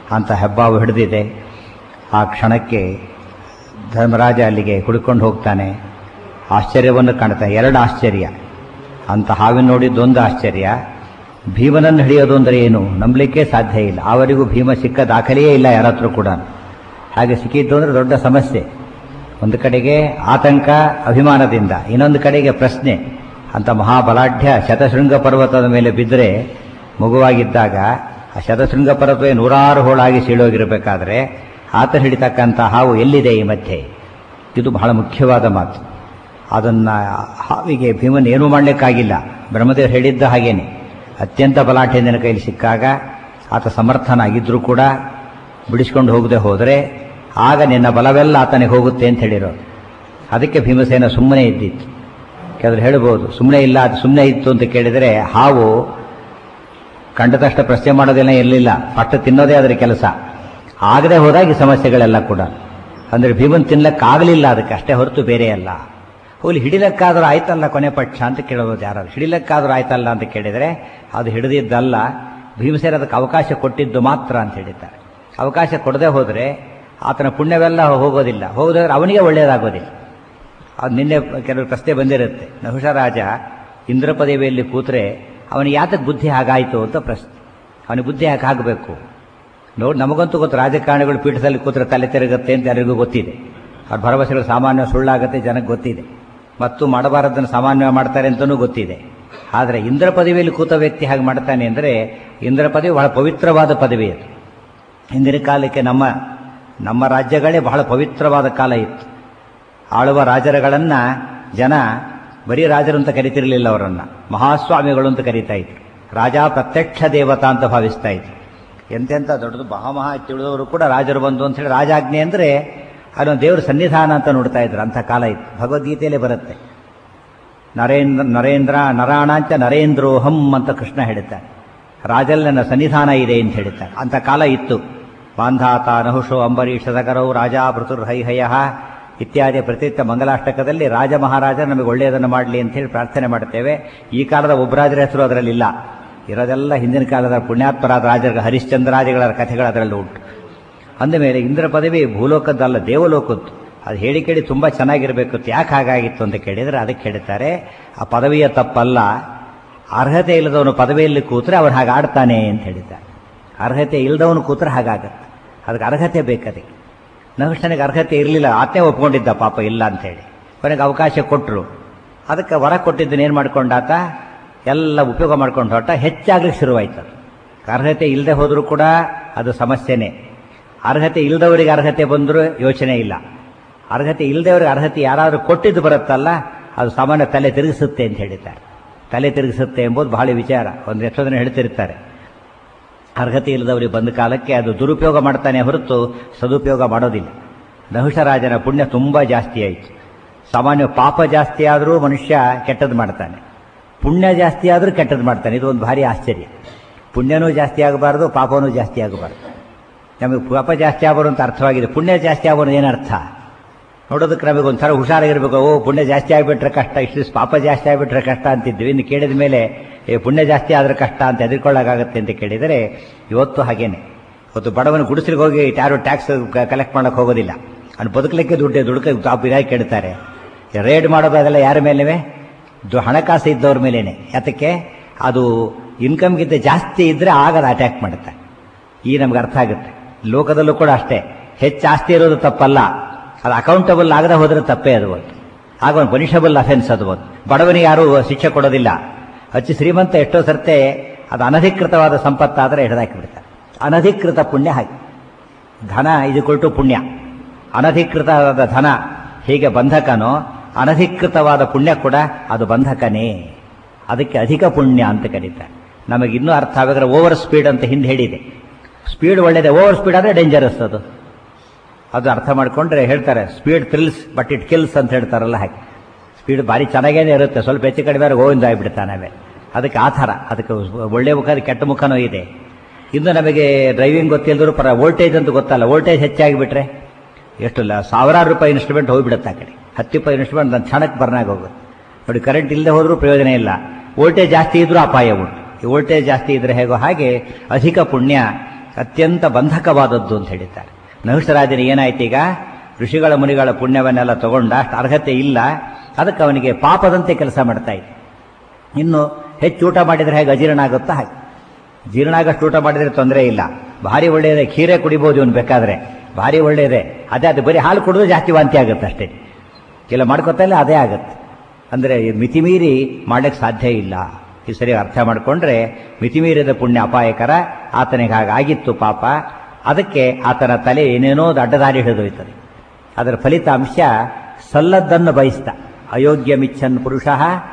ಅಂತ ಹೆಬ್ಬಾವು ಹಿಡಿದಿದೆ ಆ ಕ್ಷಣಕ್ಕೆ ಧರ್ಮರಾಜ ಅಲ್ಲಿಗೆ ಹುಡುಕೊಂಡು ಹೋಗ್ತಾನೆ ಆಶ್ಚರ್ಯವನ್ನು ಕಾಣ್ತಾನೆ ಎರಡು ಆಶ್ಚರ್ಯ ಅಂತ ಹಾವಿನ ನೋಡಿದ್ದೊಂದು ಆಶ್ಚರ್ಯ ಭೀಮನನ್ನು ಹಿಡಿಯೋದು ಅಂದರೆ ಏನು ನಂಬಲಿಕ್ಕೆ ಸಾಧ್ಯ ಇಲ್ಲ ಅವರಿಗೂ ಭೀಮ ಸಿಕ್ಕ ದಾಖಲೆಯೇ ಇಲ್ಲ ಯಾರ ಹತ್ರ ಕೂಡ ಹಾಗೆ ಸಿಕ್ಕಿದ್ದು ಅಂದರೆ ದೊಡ್ಡ ಸಮಸ್ಯೆ ಒಂದು ಕಡೆಗೆ ಆತಂಕ ಅಭಿಮಾನದಿಂದ ಇನ್ನೊಂದು ಕಡೆಗೆ ಪ್ರಶ್ನೆ ಅಂತ ಮಹಾಬಲಾಢ್ಯ ಶತಶೃಂಗ ಪರ್ವತದ ಮೇಲೆ ಬಿದ್ದರೆ ಮಗುವಾಗಿದ್ದಾಗ ಆ ಶತಶೃಂಗ ಪರ್ವತವೇ ನೂರಾರು ಹೋಳಾಗಿ ಸೀಳೋಗಿರಬೇಕಾದ್ರೆ ಆತ ಹಿಡಿತಕ್ಕಂಥ ಹಾವು ಎಲ್ಲಿದೆ ಈ ಮಧ್ಯೆ ಇದು ಬಹಳ ಮುಖ್ಯವಾದ ಮಾತು ಅದನ್ನು ಹಾವಿಗೆ ಭೀಮನ್ ಏನೂ ಮಾಡಲಿಕ್ಕಾಗಿಲ್ಲ ಬ್ರಹ್ಮದೇವರು ಹೇಳಿದ್ದ ಹಾಗೇನೆ ಅತ್ಯಂತ ಬಲಾಢ್ಯನ ಕೈಲಿ ಸಿಕ್ಕಾಗ ಆತ ಸಮರ್ಥನಾಗಿದ್ದರೂ ಕೂಡ ಬಿಡಿಸ್ಕೊಂಡು ಹೋಗದೆ ಹೋದರೆ ಆಗ ನಿನ್ನ ಬಲವೆಲ್ಲ ಆತನಿಗೆ ಹೋಗುತ್ತೆ ಅಂತ ಹೇಳಿರೋದು ಅದಕ್ಕೆ ಭೀಮಸೇನ ಸುಮ್ಮನೆ ಇದ್ದಿತ್ತು ಕೆಲವರು ಹೇಳ್ಬೋದು ಸುಮ್ಮನೆ ಇಲ್ಲ ಅದು ಸುಮ್ಮನೆ ಇತ್ತು ಅಂತ ಕೇಳಿದರೆ ಹಾವು ಕಂಡ ತಕ್ಷಣ ಪ್ರಶ್ನೆ ಮಾಡೋದೇನ ಇರಲಿಲ್ಲ ಫಸ್ಟ್ ತಿನ್ನೋದೇ ಅದರ ಕೆಲಸ ಆಗದೆ ಹೋದಾಗ ಈ ಸಮಸ್ಯೆಗಳೆಲ್ಲ ಕೂಡ ಅಂದರೆ ಭೀಮನ್ ತಿನ್ನಕ್ಕಾಗಲಿಲ್ಲ ಅದಕ್ಕೆ ಅಷ್ಟೇ ಹೊರತು ಬೇರೆ ಅಲ್ಲ ಹೋಗ್ಲಿ ಹಿಡಿಲಕ್ಕಾದ್ರೂ ಆಯ್ತಲ್ಲ ಕೊನೆ ಪಕ್ಷ ಅಂತ ಕೇಳೋದು ಯಾರು ಹಿಡಿಲಕ್ಕಾದ್ರೂ ಆಯ್ತಲ್ಲ ಅಂತ ಕೇಳಿದರೆ ಅದು ಹಿಡಿದಿದ್ದಲ್ಲ ಭೀಮಸೇನ ಅದಕ್ಕೆ ಅವಕಾಶ ಕೊಟ್ಟಿದ್ದು ಮಾತ್ರ ಅಂತ ಹೇಳಿದ್ದಾರೆ ಅವಕಾಶ ಕೊಡದೆ ಹೋದರೆ ಆತನ ಪುಣ್ಯವೆಲ್ಲ ಹೋಗೋದಿಲ್ಲ ಹೋದರೆ ಅವನಿಗೆ ಒಳ್ಳೆಯದಾಗೋದಿಲ್ಲ ಅದು ನಿನ್ನೆ ಕೆಲವು ಪ್ರಶ್ನೆ ಬಂದಿರುತ್ತೆ ನಹುಷರಾಜ ಇಂದ್ರ ಪದವಿಯಲ್ಲಿ ಕೂತ್ರೆ ಅವನಿಗೆ ಯಾತಕ್ಕೆ ಬುದ್ಧಿ ಹಾಗಾಯಿತು ಅಂತ ಪ್ರಶ್ನೆ ಅವನಿಗೆ ಬುದ್ಧಿ ಯಾಕೆ ಆಗಬೇಕು ನೋಡಿ ನಮಗಂತೂ ಗೊತ್ತು ರಾಜಕಾರಣಿಗಳು ಪೀಠದಲ್ಲಿ ಕೂತ್ರೆ ತಲೆ ತಿರುಗುತ್ತೆ ಅಂತ ಯಾರಿಗೂ ಗೊತ್ತಿದೆ ಅವ್ರ ಭರವಸೆಗಳು ಸಾಮಾನ್ಯ ಸುಳ್ಳಾಗುತ್ತೆ ಜನಕ್ಕೆ ಗೊತ್ತಿದೆ ಮತ್ತು ಮಾಡಬಾರದನ್ನು ಸಾಮಾನ್ಯ ಮಾಡ್ತಾರೆ ಅಂತಲೂ ಗೊತ್ತಿದೆ ಆದರೆ ಇಂದ್ರ ಪದವಿಯಲ್ಲಿ ಕೂತ ವ್ಯಕ್ತಿ ಹಾಗೆ ಮಾಡ್ತಾನೆ ಅಂದರೆ ಇಂದ್ರ ಪದವಿ ಬಹಳ ಪವಿತ್ರವಾದ ಪದವಿ ಅದು ಹಿಂದಿನ ಕಾಲಕ್ಕೆ ನಮ್ಮ ನಮ್ಮ ರಾಜ್ಯಗಳೇ ಬಹಳ ಪವಿತ್ರವಾದ ಕಾಲ ಇತ್ತು ಆಳುವ ರಾಜರುಗಳನ್ನು ಜನ ಬರೀ ರಾಜರು ಅಂತ ಕರಿತಿರಲಿಲ್ಲ ಅವರನ್ನು ಮಹಾಸ್ವಾಮಿಗಳು ಅಂತ ಕರೀತಾ ಇದ್ರು ರಾಜ ಪ್ರತ್ಯಕ್ಷ ದೇವತಾ ಅಂತ ಭಾವಿಸ್ತಾ ಇದ್ರು ಎಂತೆಂಥ ದೊಡ್ಡದು ಮಹಾಮಹಾ ತಿಳಿದವರು ಕೂಡ ರಾಜರು ಬಂದು ಅಂತ ಹೇಳಿ ರಾಜಾಜ್ಞೆ ಅಂದರೆ ಅದನ್ನು ದೇವರ ಸನ್ನಿಧಾನ ಅಂತ ನೋಡ್ತಾ ಇದ್ರು ಅಂಥ ಕಾಲ ಇತ್ತು ಭಗವದ್ಗೀತೆಯಲ್ಲೇ ಬರುತ್ತೆ ನರೇಂದ್ರ ನರೇಂದ್ರ ನರಾಣಾಂಚ ನರೇಂದ್ರೋಹಂ ಅಂತ ಕೃಷ್ಣ ಹೇಳುತ್ತಾರೆ ರಾಜಲ್ಲಿ ನನ್ನ ಸನ್ನಿಧಾನ ಇದೆ ಅಂತ ಹೇಳುತ್ತಾರೆ ಅಂಥ ಕಾಲ ಇತ್ತು ಬಾಂಧಾತ ನಹುಷೋ ಅಂಬರೀಷ ಸಗರವು ರಾಜ ಭೃತುರ್ಹೈಹಯ ಇತ್ಯಾದಿ ಪ್ರತಿನಿತ್ಯ ಮಂಗಲಾಷ್ಟಕದಲ್ಲಿ ರಾಜ ಮಹಾರಾಜ ನಮಗೆ ಒಳ್ಳೆಯದನ್ನು ಮಾಡಲಿ ಅಂತ ಹೇಳಿ ಪ್ರಾರ್ಥನೆ ಮಾಡ್ತೇವೆ ಈ ಕಾಲದ ಒಬ್ಬರಾಜರ ಹೆಸರು ಅದರಲ್ಲಿಲ್ಲ ಇರೋದೆಲ್ಲ ಹಿಂದಿನ ಕಾಲದ ಪುಣ್ಯಾತ್ಮರಾದ ರಾಜರ ಹರಿಶ್ಚಂದ್ರಾದಿಗಳ ಕಥೆಗಳು ಅದರಲ್ಲಿ ಉಂಟು ಅಂದಮೇಲೆ ಇಂದ್ರ ಪದವಿ ಭೂಲೋಕದ್ದಲ್ಲ ದೇವಲೋಕದ್ದು ಅದು ಹೇಳಿ ಕೇಳಿ ತುಂಬ ಚೆನ್ನಾಗಿರಬೇಕು ಯಾಕೆ ಹಾಗಾಗಿತ್ತು ಅಂತ ಕೇಳಿದರೆ ಅದಕ್ಕೆ ಹೇಳ್ತಾರೆ ಆ ಪದವಿಯ ತಪ್ಪಲ್ಲ ಅರ್ಹತೆ ಇಲ್ಲದವನು ಪದವಿಯಲ್ಲಿ ಕೂತ್ರೆ ಅವನು ಹಾಗೆ ಆಡ್ತಾನೆ ಅಂತ ಹೇಳಿದ್ದಾರೆ ಅರ್ಹತೆ ಇಲ್ಲದವನು ಕೂತ್ರೆ ಹಾಗಾಗತ್ತೆ ಅದಕ್ಕೆ ಅರ್ಹತೆ ಬೇಕದಕ್ಕೆ ನಹುಷನಿಗೆ ಅರ್ಹತೆ ಇರಲಿಲ್ಲ ಆತನೇ ಒಪ್ಕೊಂಡಿದ್ದ ಪಾಪ ಇಲ್ಲ ಅಂತೇಳಿ ಕೊನೆಗೆ ಅವಕಾಶ ಕೊಟ್ಟರು ಅದಕ್ಕೆ ವರ ಕೊಟ್ಟಿದ್ದನ್ನು ಏನು ಮಾಡ್ಕೊಂಡಾತ ಎಲ್ಲ ಉಪಯೋಗ ಮಾಡ್ಕೊಂಡು ಹೊರಟ ಹೆಚ್ಚಾಗ್ಲಿಕ್ಕೆ ಶುರುವಾಯ್ತು ಅದು ಅರ್ಹತೆ ಇಲ್ಲದೆ ಹೋದರೂ ಕೂಡ ಅದು ಸಮಸ್ಯೆನೇ ಅರ್ಹತೆ ಇಲ್ಲದವರಿಗೆ ಅರ್ಹತೆ ಬಂದರೂ ಯೋಚನೆ ಇಲ್ಲ ಅರ್ಹತೆ ಇಲ್ಲದವರಿಗೆ ಅರ್ಹತೆ ಯಾರಾದರೂ ಕೊಟ್ಟಿದ್ದು ಬರುತ್ತಲ್ಲ ಅದು ಸಾಮಾನ್ಯ ತಲೆ ತಿರುಗಿಸುತ್ತೆ ಅಂತ ಹೇಳಿದ್ದಾರೆ ತಲೆ ತಿರುಗಿಸುತ್ತೆ ಎಂಬುದು ಬಹಳ ವಿಚಾರ ಒಂದು ಎಷ್ಟೋ ಜನ ಹೇಳ್ತಿರ್ತಾರೆ ಅರ್ಹತೆ ಇಲ್ಲದವರಿಗೆ ಬಂದ ಕಾಲಕ್ಕೆ ಅದು ದುರುಪಯೋಗ ಮಾಡ್ತಾನೆ ಹೊರತು ಸದುಪಯೋಗ ಮಾಡೋದಿಲ್ಲ ನಹುಷರಾಜನ ಪುಣ್ಯ ತುಂಬ ಜಾಸ್ತಿ ಆಯಿತು ಸಾಮಾನ್ಯ ಪಾಪ ಜಾಸ್ತಿ ಆದರೂ ಮನುಷ್ಯ ಕೆಟ್ಟದ್ದು ಮಾಡ್ತಾನೆ ಪುಣ್ಯ ಜಾಸ್ತಿ ಆದರೂ ಕೆಟ್ಟದ್ದು ಮಾಡ್ತಾನೆ ಇದು ಒಂದು ಭಾರಿ ಆಶ್ಚರ್ಯ ಪುಣ್ಯನೂ ಜಾಸ್ತಿ ಆಗಬಾರ್ದು ಪಾಪನೂ ಜಾಸ್ತಿ ಆಗಬಾರ್ದು ನಮಗೆ ಪಾಪ ಜಾಸ್ತಿ ಆಗೋರು ಅಂತ ಅರ್ಥವಾಗಿದೆ ಪುಣ್ಯ ಜಾಸ್ತಿ ಆಗೋರು ಏನರ್ಥ ನೋಡೋದಕ್ಕೆ ನಮಗೆ ಒಂಥರ ಹುಷಾರಾಗಿರ್ಬೇಕು ಓ ಪುಣ್ಯ ಜಾಸ್ತಿ ಆಗಿಬಿಟ್ರೆ ಕಷ್ಟ ಇಷ್ಟು ಪಾಪ ಜಾಸ್ತಿ ಆಗಿಬಿಟ್ರೆ ಕಷ್ಟ ಅಂತಿದ್ವಿ ಇನ್ನು ಕೇಳಿದ ಮೇಲೆ ಏ ಪುಣ್ಯ ಜಾಸ್ತಿ ಆದರೆ ಕಷ್ಟ ಅಂತ ಎದುರ್ಕೊಳ್ಳೋಕ್ಕಾಗತ್ತೆ ಅಂತ ಕೇಳಿದರೆ ಇವತ್ತು ಹಾಗೇನೆ ಇವತ್ತು ಬಡವನ ಗುಡಿಸಲಿಗೆ ಹೋಗಿ ಯಾರು ಟ್ಯಾಕ್ಸ್ ಕಲೆಕ್ಟ್ ಮಾಡೋಕ್ಕೆ ಹೋಗೋದಿಲ್ಲ ಅವ್ನು ಬದುಕಲಿಕ್ಕೆ ದುಡ್ಡು ದುಡ್ಕ ತಾವು ಇದಾಗಿ ಕೇಳ್ತಾರೆ ರೇಡ್ ಮಾಡೋದು ಅದೆಲ್ಲ ಯಾರ ಮೇಲೆವೇ ಹಣಕಾಸು ಇದ್ದವ್ರ ಮೇಲೇನೆ ಯಾತಕ್ಕೆ ಅದು ಇನ್ಕಮ್ಗಿಂತ ಜಾಸ್ತಿ ಇದ್ದರೆ ಆಗದ ಅಟ್ಯಾಕ್ ಮಾಡುತ್ತೆ ಈ ನಮ್ಗೆ ಅರ್ಥ ಆಗುತ್ತೆ ಲೋಕದಲ್ಲೂ ಕೂಡ ಅಷ್ಟೇ ಹೆಚ್ಚು ಆಸ್ತಿ ಇರೋದು ತಪ್ಪಲ್ಲ ಅದು ಅಕೌಂಟಬಲ್ ಆಗದೆ ಹೋದರೆ ತಪ್ಪೇ ಅದು ಒಂದು ಆಗ ಒಂದು ಪನಿಷಬಲ್ ಅಫೆನ್ಸ್ ಅದು ಒಂದು ಬಡವನಿಗೆ ಯಾರೂ ಶಿಕ್ಷೆ ಕೊಡೋದಿಲ್ಲ ಅಚ್ಚು ಶ್ರೀಮಂತ ಎಷ್ಟೋ ಸರ್ತೆ ಅದು ಅನಧಿಕೃತವಾದ ಸಂಪತ್ತಾದರೆ ಹಿಡಿದಾಕಿಬಿಡ್ತಾರೆ ಅನಧಿಕೃತ ಪುಣ್ಯ ಹಾಗೆ ಧನ ಇದು ಕೊಟ್ಟು ಪುಣ್ಯ ಅನಧಿಕೃತವಾದ ಧನ ಹೀಗೆ ಬಂಧಕನೋ ಅನಧಿಕೃತವಾದ ಪುಣ್ಯ ಕೂಡ ಅದು ಬಂಧಕನೇ ಅದಕ್ಕೆ ಅಧಿಕ ಪುಣ್ಯ ಅಂತ ಕರೀತಾರೆ ನಮಗೆ ಇನ್ನೂ ಅರ್ಥ ಆಗಿದ್ರೆ ಓವರ್ ಸ್ಪೀಡ್ ಅಂತ ಹಿಂದೆ ಹೇಳಿದೆ ಸ್ಪೀಡ್ ಒಳ್ಳೆಯದೇ ಓವರ್ ಸ್ಪೀಡ್ ಆದರೆ ಡೇಂಜರಸ್ ಅದು ಅದು ಅರ್ಥ ಮಾಡಿಕೊಂಡ್ರೆ ಹೇಳ್ತಾರೆ speed thrills but it kills ಅಂತ ಹೇಳ್ತಾರಲ್ಲ ಹಾಗೆ ಸ್ಪೀಡ್ ಭಾರಿ ಚೆನ್ನಾಗೇನೆ ಇರುತ್ತೆ ಸ್ವಲ್ಪ ಹೆಚ್ಚು ಕಡಿಮೆ ಗೋವಿಂದ ಆಗಿಬಿಡ್ತಾನೆ ಆಮೇಲೆ ಅದಕ್ಕೆ ಆ ಥರ ಅದಕ್ಕೆ ಒಳ್ಳೆ ಮುಖ ಕೆಟ್ಟ ಮುಖನೂ ಇದೆ ಇನ್ನು ನಮಗೆ ಡ್ರೈವಿಂಗ್ ಗೊತ್ತಿಲ್ಲದ್ರು ಪರ ವೋಲ್ಟೇಜ್ ಅಂತ ಗೊತ್ತಲ್ಲ ವೋಲ್ಟೇಜ್ ಹೆಚ್ಚಾಗಿಬಿಟ್ರೆ ಎಷ್ಟು ಇಲ್ಲ ಸಾವಿರಾರು ರೂಪಾಯಿ ಇನ್ಸ್ಟ್ರೂಮೆಂಟ್ ಹೋಗಿಬಿಡುತ್ತೆ ಆ ಕಡೆ ಹತ್ತು ರೂಪಾಯಿ ಇನ್ಸ್ಟ್ರೂಮೆಂಟ್ ನನ್ನ ಕ್ಷಣಕ್ಕೆ ಬರ್ನಾಗ ಹೋಗುತ್ತೆ ನೋಡಿ ಕರೆಂಟ್ ಇಲ್ಲದೆ ಹೋದರೂ ಪ್ರಯೋಜನ ಇಲ್ಲ ವೋಲ್ಟೇಜ್ ಜಾಸ್ತಿ ಇದ್ರೂ ಅಪಾಯ ಉಂಟು ಈ ವೋಲ್ಟೇಜ್ ಜಾಸ್ತಿ ಇದ್ರೆ ಹೇಗೋ ಹಾಗೆ ಅಧಿಕ ಪುಣ್ಯ ಅತ್ಯಂತ ಬಂಧಕವಾದದ್ದು ಅಂತ ಹೇಳಿದ್ದಾರೆ ನಹುಷರಾಜನ ಏನಾಯ್ತು ಈಗ ಋಷಿಗಳ ಮುನಿಗಳ ಪುಣ್ಯವನ್ನೆಲ್ಲ ತಗೊಂಡ ಅಷ್ಟು ಅರ್ಹತೆ ಇಲ್ಲ ಅದಕ್ಕೆ ಅವನಿಗೆ ಪಾಪದಂತೆ ಕೆಲಸ ಮಾಡ್ತಾ ಇದ್ದ ಇನ್ನು ಹೆಚ್ಚು ಊಟ ಮಾಡಿದರೆ ಹೇಗೆ ಅಜೀರ್ಣ ಆಗುತ್ತಾ ಹಾಗೆ ಜೀರ್ಣ ಆಗಷ್ಟು ಊಟ ಮಾಡಿದರೆ ತೊಂದರೆ ಇಲ್ಲ ಭಾರಿ ಒಳ್ಳೆಯದೇ ಖೀರೆ ಕುಡಿಬೋದು ಇವನು ಬೇಕಾದ್ರೆ ಭಾರಿ ಒಳ್ಳೆಯದೇ ಅದೇ ಅದು ಬರೀ ಹಾಲು ಕುಡಿದ್ರೆ ಜಾಸ್ತಿ ವಾಂತಿ ಆಗುತ್ತೆ ಅಷ್ಟೇ ಇಲ್ಲ ಮಾಡ್ಕೊತಾ ಇಲ್ಲ ಅದೇ ಆಗುತ್ತೆ ಅಂದರೆ ಮಿತಿಮೀರಿ ಮಾಡ್ಲಿಕ್ಕೆ ಸಾಧ್ಯ ಇಲ್ಲ ಈ ಸರಿ ಅರ್ಥ ಮಾಡಿಕೊಂಡ್ರೆ ಮಿತಿಮೀರಿದ ಪುಣ್ಯ ಅಪಾಯಕರ ಆತನಿಗೆ ಹಾಗಾಗಿತ್ತು ಪಾಪ ಅದಕ್ಕೆ ಆತನ ತಲೆ ಏನೇನೋ ಅಡ್ಡದಾರಿ ಹಿಡಿದೋಯ್ತದೆ ಅದರ ಫಲಿತಾಂಶ ಸಲ್ಲದ್ದನ್ನು ಬಯಸ್ತ ಅಯೋಗ್ಯ ಮಿಚ್ಚನ್ ಪುರುಷ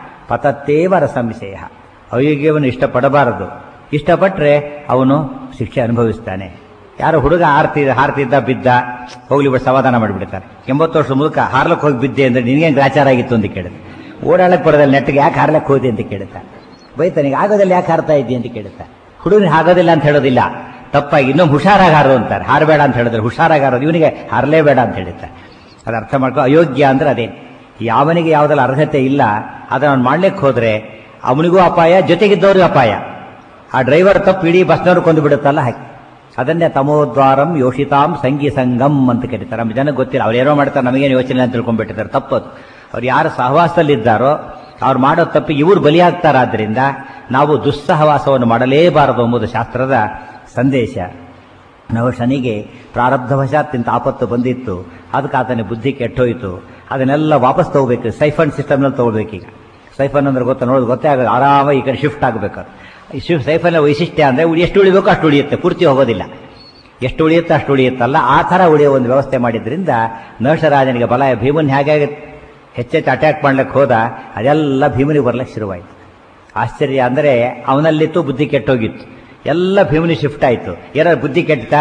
ಪತತ್ತೇವರ ಸಂಶಯ ಅಯೋಗ್ಯವನ್ನು ಇಷ್ಟಪಡಬಾರದು ಇಷ್ಟಪಟ್ಟರೆ ಅವನು ಶಿಕ್ಷೆ ಅನುಭವಿಸ್ತಾನೆ ಯಾರು ಹುಡುಗ ಹಾರ್ತಿದ್ದ ಹಾರ್ತಿದ್ದ ಬಿದ್ದ ಹೋಗ್ಲಿ ಬಿಟ್ಟು ಸಮಾಧಾನ ಮಾಡಿಬಿಡ್ತಾರೆ ಎಂಬತ್ತು ವರ್ಷದ ಮೂಲಕ ಹಾರ್ಲಕ್ಕೆ ಹೋಗಿ ಬಿದ್ದೆ ಅಂದ್ರೆ ನಿನಗೇನು ಗ್ರಾಚಾರ ಆಗಿತ್ತು ಅಂತ ಕೇಳಿದೆ ಓಡಾಡಕ್ಕೆ ಬರೋದಿಲ್ಲ ನೆಟ್ಟಿಗೆ ಯಾಕೆ ಹಾರ್ಲಕ್ಕೆ ಹೋದೆ ಅಂತ ಕೇಳುತ್ತಾ ಬೈತಾನಿಗೆ ಆಗೋದಿಲ್ಲ ಯಾಕೆ ಹಾರ್ತಾ ಇದ್ದಿ ಅಂತ ಕೇಳುತ್ತಾ ಹುಡುಗನಿಗೆ ಆಗೋದಿಲ್ಲ ಅಂತ ಹೇಳೋದಿಲ್ಲ ತಪ್ಪಾಗಿ ಇನ್ನೊಂದು ಹುಷಾರಾಗಿ ಹಾರು ಅಂತಾರೆ ಹಾರಬೇಡ ಅಂತ ಹೇಳಿದ್ರೆ ಹುಷಾರಾಗಿ ಹಾರೋದು ಇವನಿಗೆ ಹಾರಲೇಬೇಡ ಅಂತ ಹೇಳಿದ್ದಾರೆ ಅದು ಅರ್ಥ ಮಾಡ್ಕೊ ಅಯೋಗ್ಯ ಅಂದ್ರೆ ಅದೇ ಯಾವನಿಗೆ ಯಾವುದಲ್ಲ ಅರ್ಹತೆ ಇಲ್ಲ ಅದನ್ನ ಅವ್ನು ಮಾಡ್ಲಿಕ್ಕೆ ಹೋದ್ರೆ ಅವನಿಗೂ ಅಪಾಯ ಜೊತೆಗಿದ್ದವ್ರಿಗೂ ಅಪಾಯ ಆ ಡ್ರೈವರ್ ತಪ್ಪು ಇಡೀ ಬಸ್ನವ್ರು ಕೊಂದು ಬಿಡುತ್ತಲ್ಲ ಹಾಕಿ ಅದನ್ನೇ ತಮೋದ್ವಾರಂ ಯೋಷಿತಾಂ ಸಂಗಿ ಸಂಗಮ್ ಅಂತ ಕರೀತಾರೆ ನಮ್ಮ ಜನಕ್ಕೆ ಗೊತ್ತಿಲ್ಲ ಅವ್ರು ಏನೋ ಮಾಡ್ತಾರೆ ನಮಗೇನು ಯೋಚನೆ ಅಂತ ತಿಳ್ಕೊಂಡ್ಬಿಟ್ಟಿದ್ದಾರೆ ತಪ್ಪದು ಅವ್ರು ಯಾರು ಸಹವಾಸದಲ್ಲಿದ್ದಾರೋ ಅವ್ರು ಮಾಡೋ ತಪ್ಪಿಗೆ ಇವರು ಬಲಿಯಾಗ್ತಾರಾದ್ರಿಂದ ನಾವು ದುಸ್ಸಹವಾಸವನ್ನು ಮಾಡಲೇಬಾರದು ಎಂಬುದು ಶಾಸ್ತ್ರದ ಸಂದೇಶ ನಾವು ಶನಿಗೆ ಪ್ರಾರಬ್ಧವಶಾತ್ ಇಂಥ ಆಪತ್ತು ಬಂದಿತ್ತು ಅದಕ್ಕೆ ಆತನ ಬುದ್ಧಿ ಕೆಟ್ಟೋಯ್ತು ಅದನ್ನೆಲ್ಲ ವಾಪಸ್ ತಗೋಬೇಕು ಸೈಫನ್ ಸಿಸ್ಟಮ್ನಲ್ಲಿ ತಗೋಬೇಕೀಗ ಸೈಫನ್ ಅಂದ್ರೆ ಗೊತ್ತಾ ನೋಡೋದು ಗೊತ್ತೇ ಆಗೋದು ಆರಾಮಾಗಿ ಈ ಕಡೆ ಶಿಫ್ಟ್ ಆಗಬೇಕು ಈ ಶಿಫ್ಟ್ ಸೈಫನ್ನ ವೈಶಿಷ್ಟ್ಯ ಅಂದರೆ ಎಷ್ಟು ಉಳಿಬೇಕು ಅಷ್ಟು ಉಳಿಯುತ್ತೆ ಪೂರ್ತಿ ಹೋಗೋದಿಲ್ಲ ಎಷ್ಟು ಉಳಿಯುತ್ತೆ ಅಷ್ಟು ಉಳಿಯುತ್ತಲ್ಲ ಆ ಥರ ಉಳಿಯೋ ಒಂದು ವ್ಯವಸ್ಥೆ ಮಾಡಿದ್ರಿಂದ ನರ್ಷರಾಜನಿಗೆ ಬಲ ಭೀಮನ್ ಹೇಗೆ ಹೆಚ್ಚೆಚ್ಚು ಅಟ್ಯಾಕ್ ಮಾಡ್ಲಿಕ್ಕೆ ಹೋದ ಅದೆಲ್ಲ ಭೀಮನಿಗೆ ಬರ್ಲಿಕ್ಕೆ ಶುರುವಾಯಿತು ಆಶ್ಚರ್ಯ ಅಂದರೆ ಅವನಲ್ಲಿತ್ತು ಬುದ್ಧಿ ಕೆಟ್ಟೋಗಿತ್ತು ಎಲ್ಲ ಭೀಮನಿ ಶಿಫ್ಟ್ ಆಯಿತು ಏನಾದ್ರು ಬುದ್ಧಿ ಕೆಟ್ಟ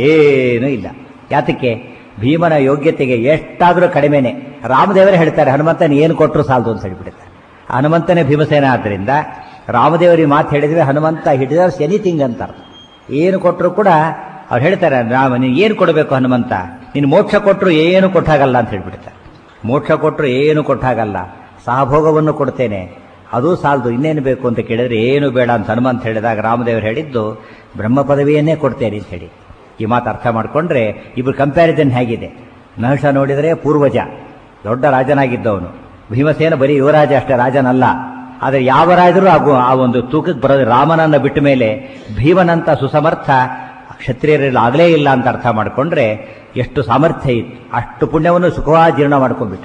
ಏನೂ ಇಲ್ಲ ಯಾತಕ್ಕೆ ಭೀಮನ ಯೋಗ್ಯತೆಗೆ ಎಷ್ಟಾದರೂ ಕಡಿಮೆನೆ ರಾಮದೇವರೇ ಹೇಳ್ತಾರೆ ಹನುಮಂತನ ಏನು ಕೊಟ್ಟರು ಸಾಲದು ಅಂತ ಹೇಳಿಬಿಡ್ತಾರೆ ಹನುಮಂತನೇ ಭೀಮಸೇನ ಆದ್ದರಿಂದ ರಾಮದೇವರಿಗೆ ಮಾತು ಹೇಳಿದ್ರೆ ಹನುಮಂತ ಹಿಡಿದರ್ಸ್ ಎನಿಥಿಂಗ್ ಅಂತಾರೆ ಏನು ಕೊಟ್ಟರು ಕೂಡ ಅವ್ರು ಹೇಳ್ತಾರೆ ರಾಮ ನೀನು ಏನು ಕೊಡಬೇಕು ಹನುಮಂತ ನೀನು ಮೋಕ್ಷ ಕೊಟ್ಟರು ಏನು ಕೊಟ್ಟಾಗಲ್ಲ ಅಂತ ಹೇಳ್ಬಿಡ್ತಾರೆ ಮೋಕ್ಷ ಕೊಟ್ಟರು ಏನು ಕೊಟ್ಟಾಗಲ್ಲ ಸಹಭೋಗವನ್ನು ಕೊಡ್ತೇನೆ ಅದು ಸಾಲದು ಇನ್ನೇನು ಬೇಕು ಅಂತ ಕೇಳಿದ್ರೆ ಏನು ಬೇಡ ಅಂತ ಹನುಮಂತ ಹೇಳಿದಾಗ ರಾಮದೇವರು ಹೇಳಿದ್ದು ಬ್ರಹ್ಮ ಪದವಿಯನ್ನೇ ಕೊಡ್ತೇನೆ ಅಂತ ಹೇಳಿ ಈ ಮಾತು ಅರ್ಥ ಮಾಡಿಕೊಂಡ್ರೆ ಇಬ್ಬರು ಕಂಪ್ಯಾರಿಸನ್ ಹೇಗಿದೆ ನಹುಷ ನೋಡಿದರೆ ಪೂರ್ವಜ ದೊಡ್ಡ ರಾಜನಾಗಿದ್ದವನು ಭೀಮಸೇನ ಬರೀ ಯುವರಾಜ ಅಷ್ಟೇ ರಾಜನಲ್ಲ ಆದರೆ ಯಾವ ರಾಜರು ಆಗು ಆ ಒಂದು ತೂಕಕ್ಕೆ ಬರೋದು ರಾಮನನ್ನ ಬಿಟ್ಟ ಮೇಲೆ ಭೀಮನಂತ ಸುಸಮರ್ಥ ಕ್ಷತ್ರಿಯರಲ್ಲಿ ಆಗಲೇ ಇಲ್ಲ ಅಂತ ಅರ್ಥ ಮಾಡಿಕೊಂಡ್ರೆ ಎಷ್ಟು ಸಾಮರ್ಥ್ಯ ಇತ್ತು ಅಷ್ಟು ಪುಣ್ಯವನ್ನು ಸುಖವಾಗಿ ಜೀರ್ಣ ಮಾಡ್ಕೊಂಡ್ಬಿಟ್ಟ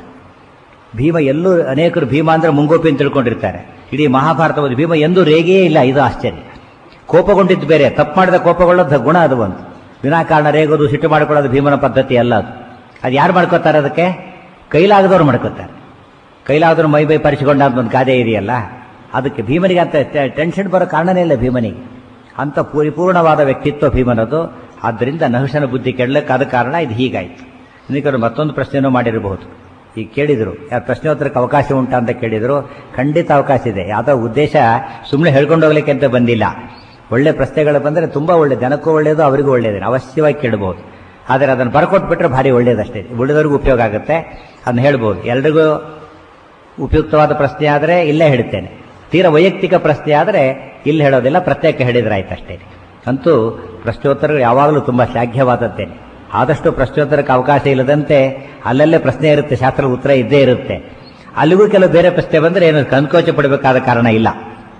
ಭೀಮ ಎಲ್ಲೂ ಅನೇಕರು ಭೀಮ ಅಂದ್ರೆ ಮುಂಗೋಪಿ ಅಂತ ತಿಳ್ಕೊಂಡಿರ್ತಾರೆ ಇಡೀ ಮಹಾಭಾರತವಾದ ಭೀಮ ಎಂದೂ ರೇಗೇ ಇಲ್ಲ ಇದು ಆಶ್ಚರ್ಯ ಕೋಪಗೊಂಡಿದ್ದು ಬೇರೆ ತಪ್ಪು ಮಾಡಿದ ಕೋಪಗೊಳ್ಳೋದು ಗುಣ ಅದು ಒಂದು ವಿನಾಕಾರಣ ರೇಗೋದು ಸಿಟ್ಟು ಮಾಡ್ಕೊಳ್ಳೋದು ಭೀಮನ ಪದ್ಧತಿ ಅಲ್ಲ ಅದು ಅದು ಯಾರು ಮಾಡ್ಕೋತಾರೆ ಅದಕ್ಕೆ ಕೈಲಾಗದವ್ರು ಮಾಡ್ಕೋತಾರೆ ಕೈಲಾಗದವ್ರು ಮೈ ಬೈ ಪರಿಸಿಕೊಂಡ ಅಂತ ಒಂದು ಗಾದೆ ಇದೆಯಲ್ಲ ಅದಕ್ಕೆ ಭೀಮನಿಗೆ ಅಂತ ಟೆನ್ಷನ್ ಬರೋ ಕಾರಣನೇ ಇಲ್ಲ ಭೀಮನಿಗೆ ಅಂತ ಪರಿಪೂರ್ಣವಾದ ವ್ಯಕ್ತಿತ್ವ ಭೀಮನದು ಆದ್ದರಿಂದ ನಹುಷನ ಬುದ್ಧಿ ಕೆಡಲಕ್ಕೆ ಆದ ಕಾರಣ ಇದು ಹೀಗಾಯಿತು ಇನ್ನಿಕರು ಮತ್ತೊಂದು ಪ್ರಶ್ನೆನೂ ಮಾಡಿರಬಹುದು ಈಗ ಕೇಳಿದರು ಯಾರು ಪ್ರಶ್ನೋತ್ತರಕ್ಕೆ ಅವಕಾಶ ಉಂಟಾ ಅಂತ ಕೇಳಿದರು ಖಂಡಿತ ಅವಕಾಶ ಇದೆ ಯಾವುದೋ ಉದ್ದೇಶ ಸುಮ್ಮನೆ ಹೇಳ್ಕೊಂಡು ಹೋಗ್ಲಿಕ್ಕೆ ಅಂತ ಬಂದಿಲ್ಲ ಒಳ್ಳೆ ಪ್ರಶ್ನೆಗಳು ಬಂದರೆ ತುಂಬ ಒಳ್ಳೆ ಜನಕ್ಕೂ ಒಳ್ಳೆಯದು ಅವರಿಗೂ ಒಳ್ಳೆಯದು ಅವಶ್ಯವಾಗಿ ಕೇಳಬಹುದು ಆದರೆ ಅದನ್ನು ಬರ್ಕೊಟ್ಬಿಟ್ರೆ ಭಾರಿ ಒಳ್ಳೆಯದಷ್ಟೇ ಉಳಿದವರಿಗೂ ಉಪಯೋಗ ಆಗುತ್ತೆ ಅದನ್ನ ಹೇಳ್ಬೋದು ಎಲ್ರಿಗೂ ಉಪಯುಕ್ತವಾದ ಪ್ರಶ್ನೆ ಆದರೆ ಇಲ್ಲೇ ಹೇಳ್ತೇನೆ ತೀರಾ ವೈಯಕ್ತಿಕ ಪ್ರಶ್ನೆ ಆದರೆ ಇಲ್ಲಿ ಹೇಳೋದಿಲ್ಲ ಪ್ರತ್ಯೇಕ ಹೇಳಿದ್ರಾಯ್ತು ಅಷ್ಟೇ ಅಂತೂ ಪ್ರಶ್ನೋತ್ತರಗಳು ಯಾವಾಗಲೂ ತುಂಬ ಶ್ಲಾಘ್ಯವಾದದ್ದೇನೆ ಆದಷ್ಟು ಪ್ರಶ್ನೋತ್ತರಕ್ಕೆ ಅವಕಾಶ ಇಲ್ಲದಂತೆ ಅಲ್ಲಲ್ಲೇ ಪ್ರಶ್ನೆ ಇರುತ್ತೆ ಶಾಸ್ತ್ರದ ಉತ್ತರ ಇದ್ದೇ ಇರುತ್ತೆ ಅಲ್ಲಿಗೂ ಕೆಲವು ಬೇರೆ ಪ್ರಶ್ನೆ ಬಂದರೆ ಏನು ಸಂಕೋಚ ಪಡಬೇಕಾದ ಕಾರಣ ಇಲ್ಲ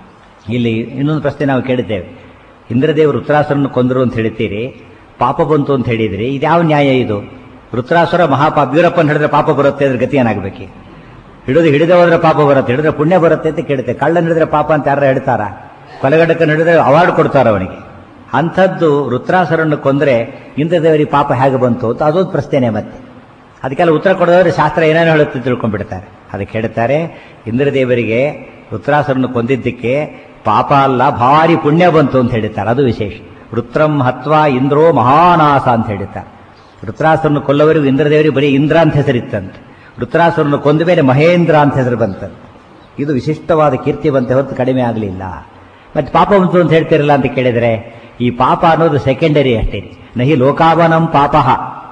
ಇಲ್ಲಿ ಇನ್ನೊಂದು ಪ್ರಶ್ನೆ ನಾವು ಕೇಳಿದ್ದೇವೆ ಇಂದ್ರದೇವರು ರುದ್ರಾಸುರನ್ನು ಕೊಂದರು ಅಂತ ಹೇಳ್ತೀರಿ ಪಾಪ ಬಂತು ಅಂತ ಹೇಳಿದ್ರಿ ಇದ್ಯಾವ ನ್ಯಾಯ ಇದು ರುದ್ರಾಸುರ ಮಹಾಪಾಪ ವೀರಪ್ಪನ ಹಿಡಿದ್ರೆ ಪಾಪ ಬರುತ್ತೆ ಅಂದ್ರೆ ಗತಿ ಏನಾಗಬೇಕು ಹಿಡಿದು ಹಿಡಿದ ಹೋದ್ರೆ ಪಾಪ ಬರುತ್ತೆ ಹಿಡಿದ್ರೆ ಪುಣ್ಯ ಬರುತ್ತೆ ಅಂತ ಕೇಳುತ್ತೆ ಕಳ್ಳನ ಹಿಡಿದ್ರೆ ಪಾಪ ಅಂತ ಯಾರು ಹೇಳ್ತಾರ ಕೊಲೆಗಡಕನ್ನು ಹಿಡಿದ್ರೆ ಅವಾರ್ಡ್ ಕೊಡ್ತಾರ ಅವನಿಗೆ ಅಂಥದ್ದು ರುದ್ರಾಸುರನ್ನು ಕೊಂದ್ರೆ ಇಂದ್ರದೇವರಿಗೆ ಪಾಪ ಹೇಗೆ ಬಂತು ಅಂತ ಅದೊಂದು ಪ್ರಶ್ನೆನೇ ಮತ್ತೆ ಅದಕ್ಕೆಲ್ಲ ಉತ್ತರ ಕೊಡೋದ್ರೆ ಶಾಸ್ತ್ರ ಏನೇನು ಹೇಳುತ್ತೆ ತಿಳ್ಕೊಂಡ್ಬಿಡ್ತಾರೆ ಅದಕ್ಕೆ ಹೇಳ್ತಾರೆ ಇಂದ್ರದೇವರಿಗೆ ರುದ್ರಾಸುರನ್ನು ಕೊಂದಿದ್ದಕ್ಕೆ ಪಾಪ ಅಲ್ಲ ಭಾರಿ ಪುಣ್ಯ ಬಂತು ಅಂತ ಹೇಳ್ತಾರೆ ಅದು ವಿಶೇಷ ವೃತ್ರಂ ಹತ್ವಾ ಇಂದ್ರೋ ಮಹಾನಾಸ ಅಂತ ಹೇಳ್ತಾರೆ ರುದ್ರಾಸುರನ್ನು ಕೊಲ್ಲವರಿಗೂ ಇಂದ್ರದೇವರಿಗೆ ಬರೀ ಇಂದ್ರ ಅಂತ ಹೆಸರಿತ್ತಂತೆ ರುದ್ರಾಸುರನ್ನು ಕೊಂದ ಮೇಲೆ ಮಹೇಂದ್ರ ಅಂತ ಹೆಸರು ಬಂತಂತೆ ಇದು ವಿಶಿಷ್ಟವಾದ ಕೀರ್ತಿ ಬಂತೆ ಹೊರತು ಕಡಿಮೆ ಆಗಲಿಲ್ಲ ಮತ್ತೆ ಪಾಪ ಬಂತು ಅಂತ ಹೇಳ್ತಿರಲ್ಲ ಅಂತ ಕೇಳಿದರೆ ಈ ಪಾಪ ಅನ್ನೋದು ಸೆಕೆಂಡರಿ ಅಷ್ಟೇ ನಹಿ ಲೋಕಾವನಂ ಪಾಪಃ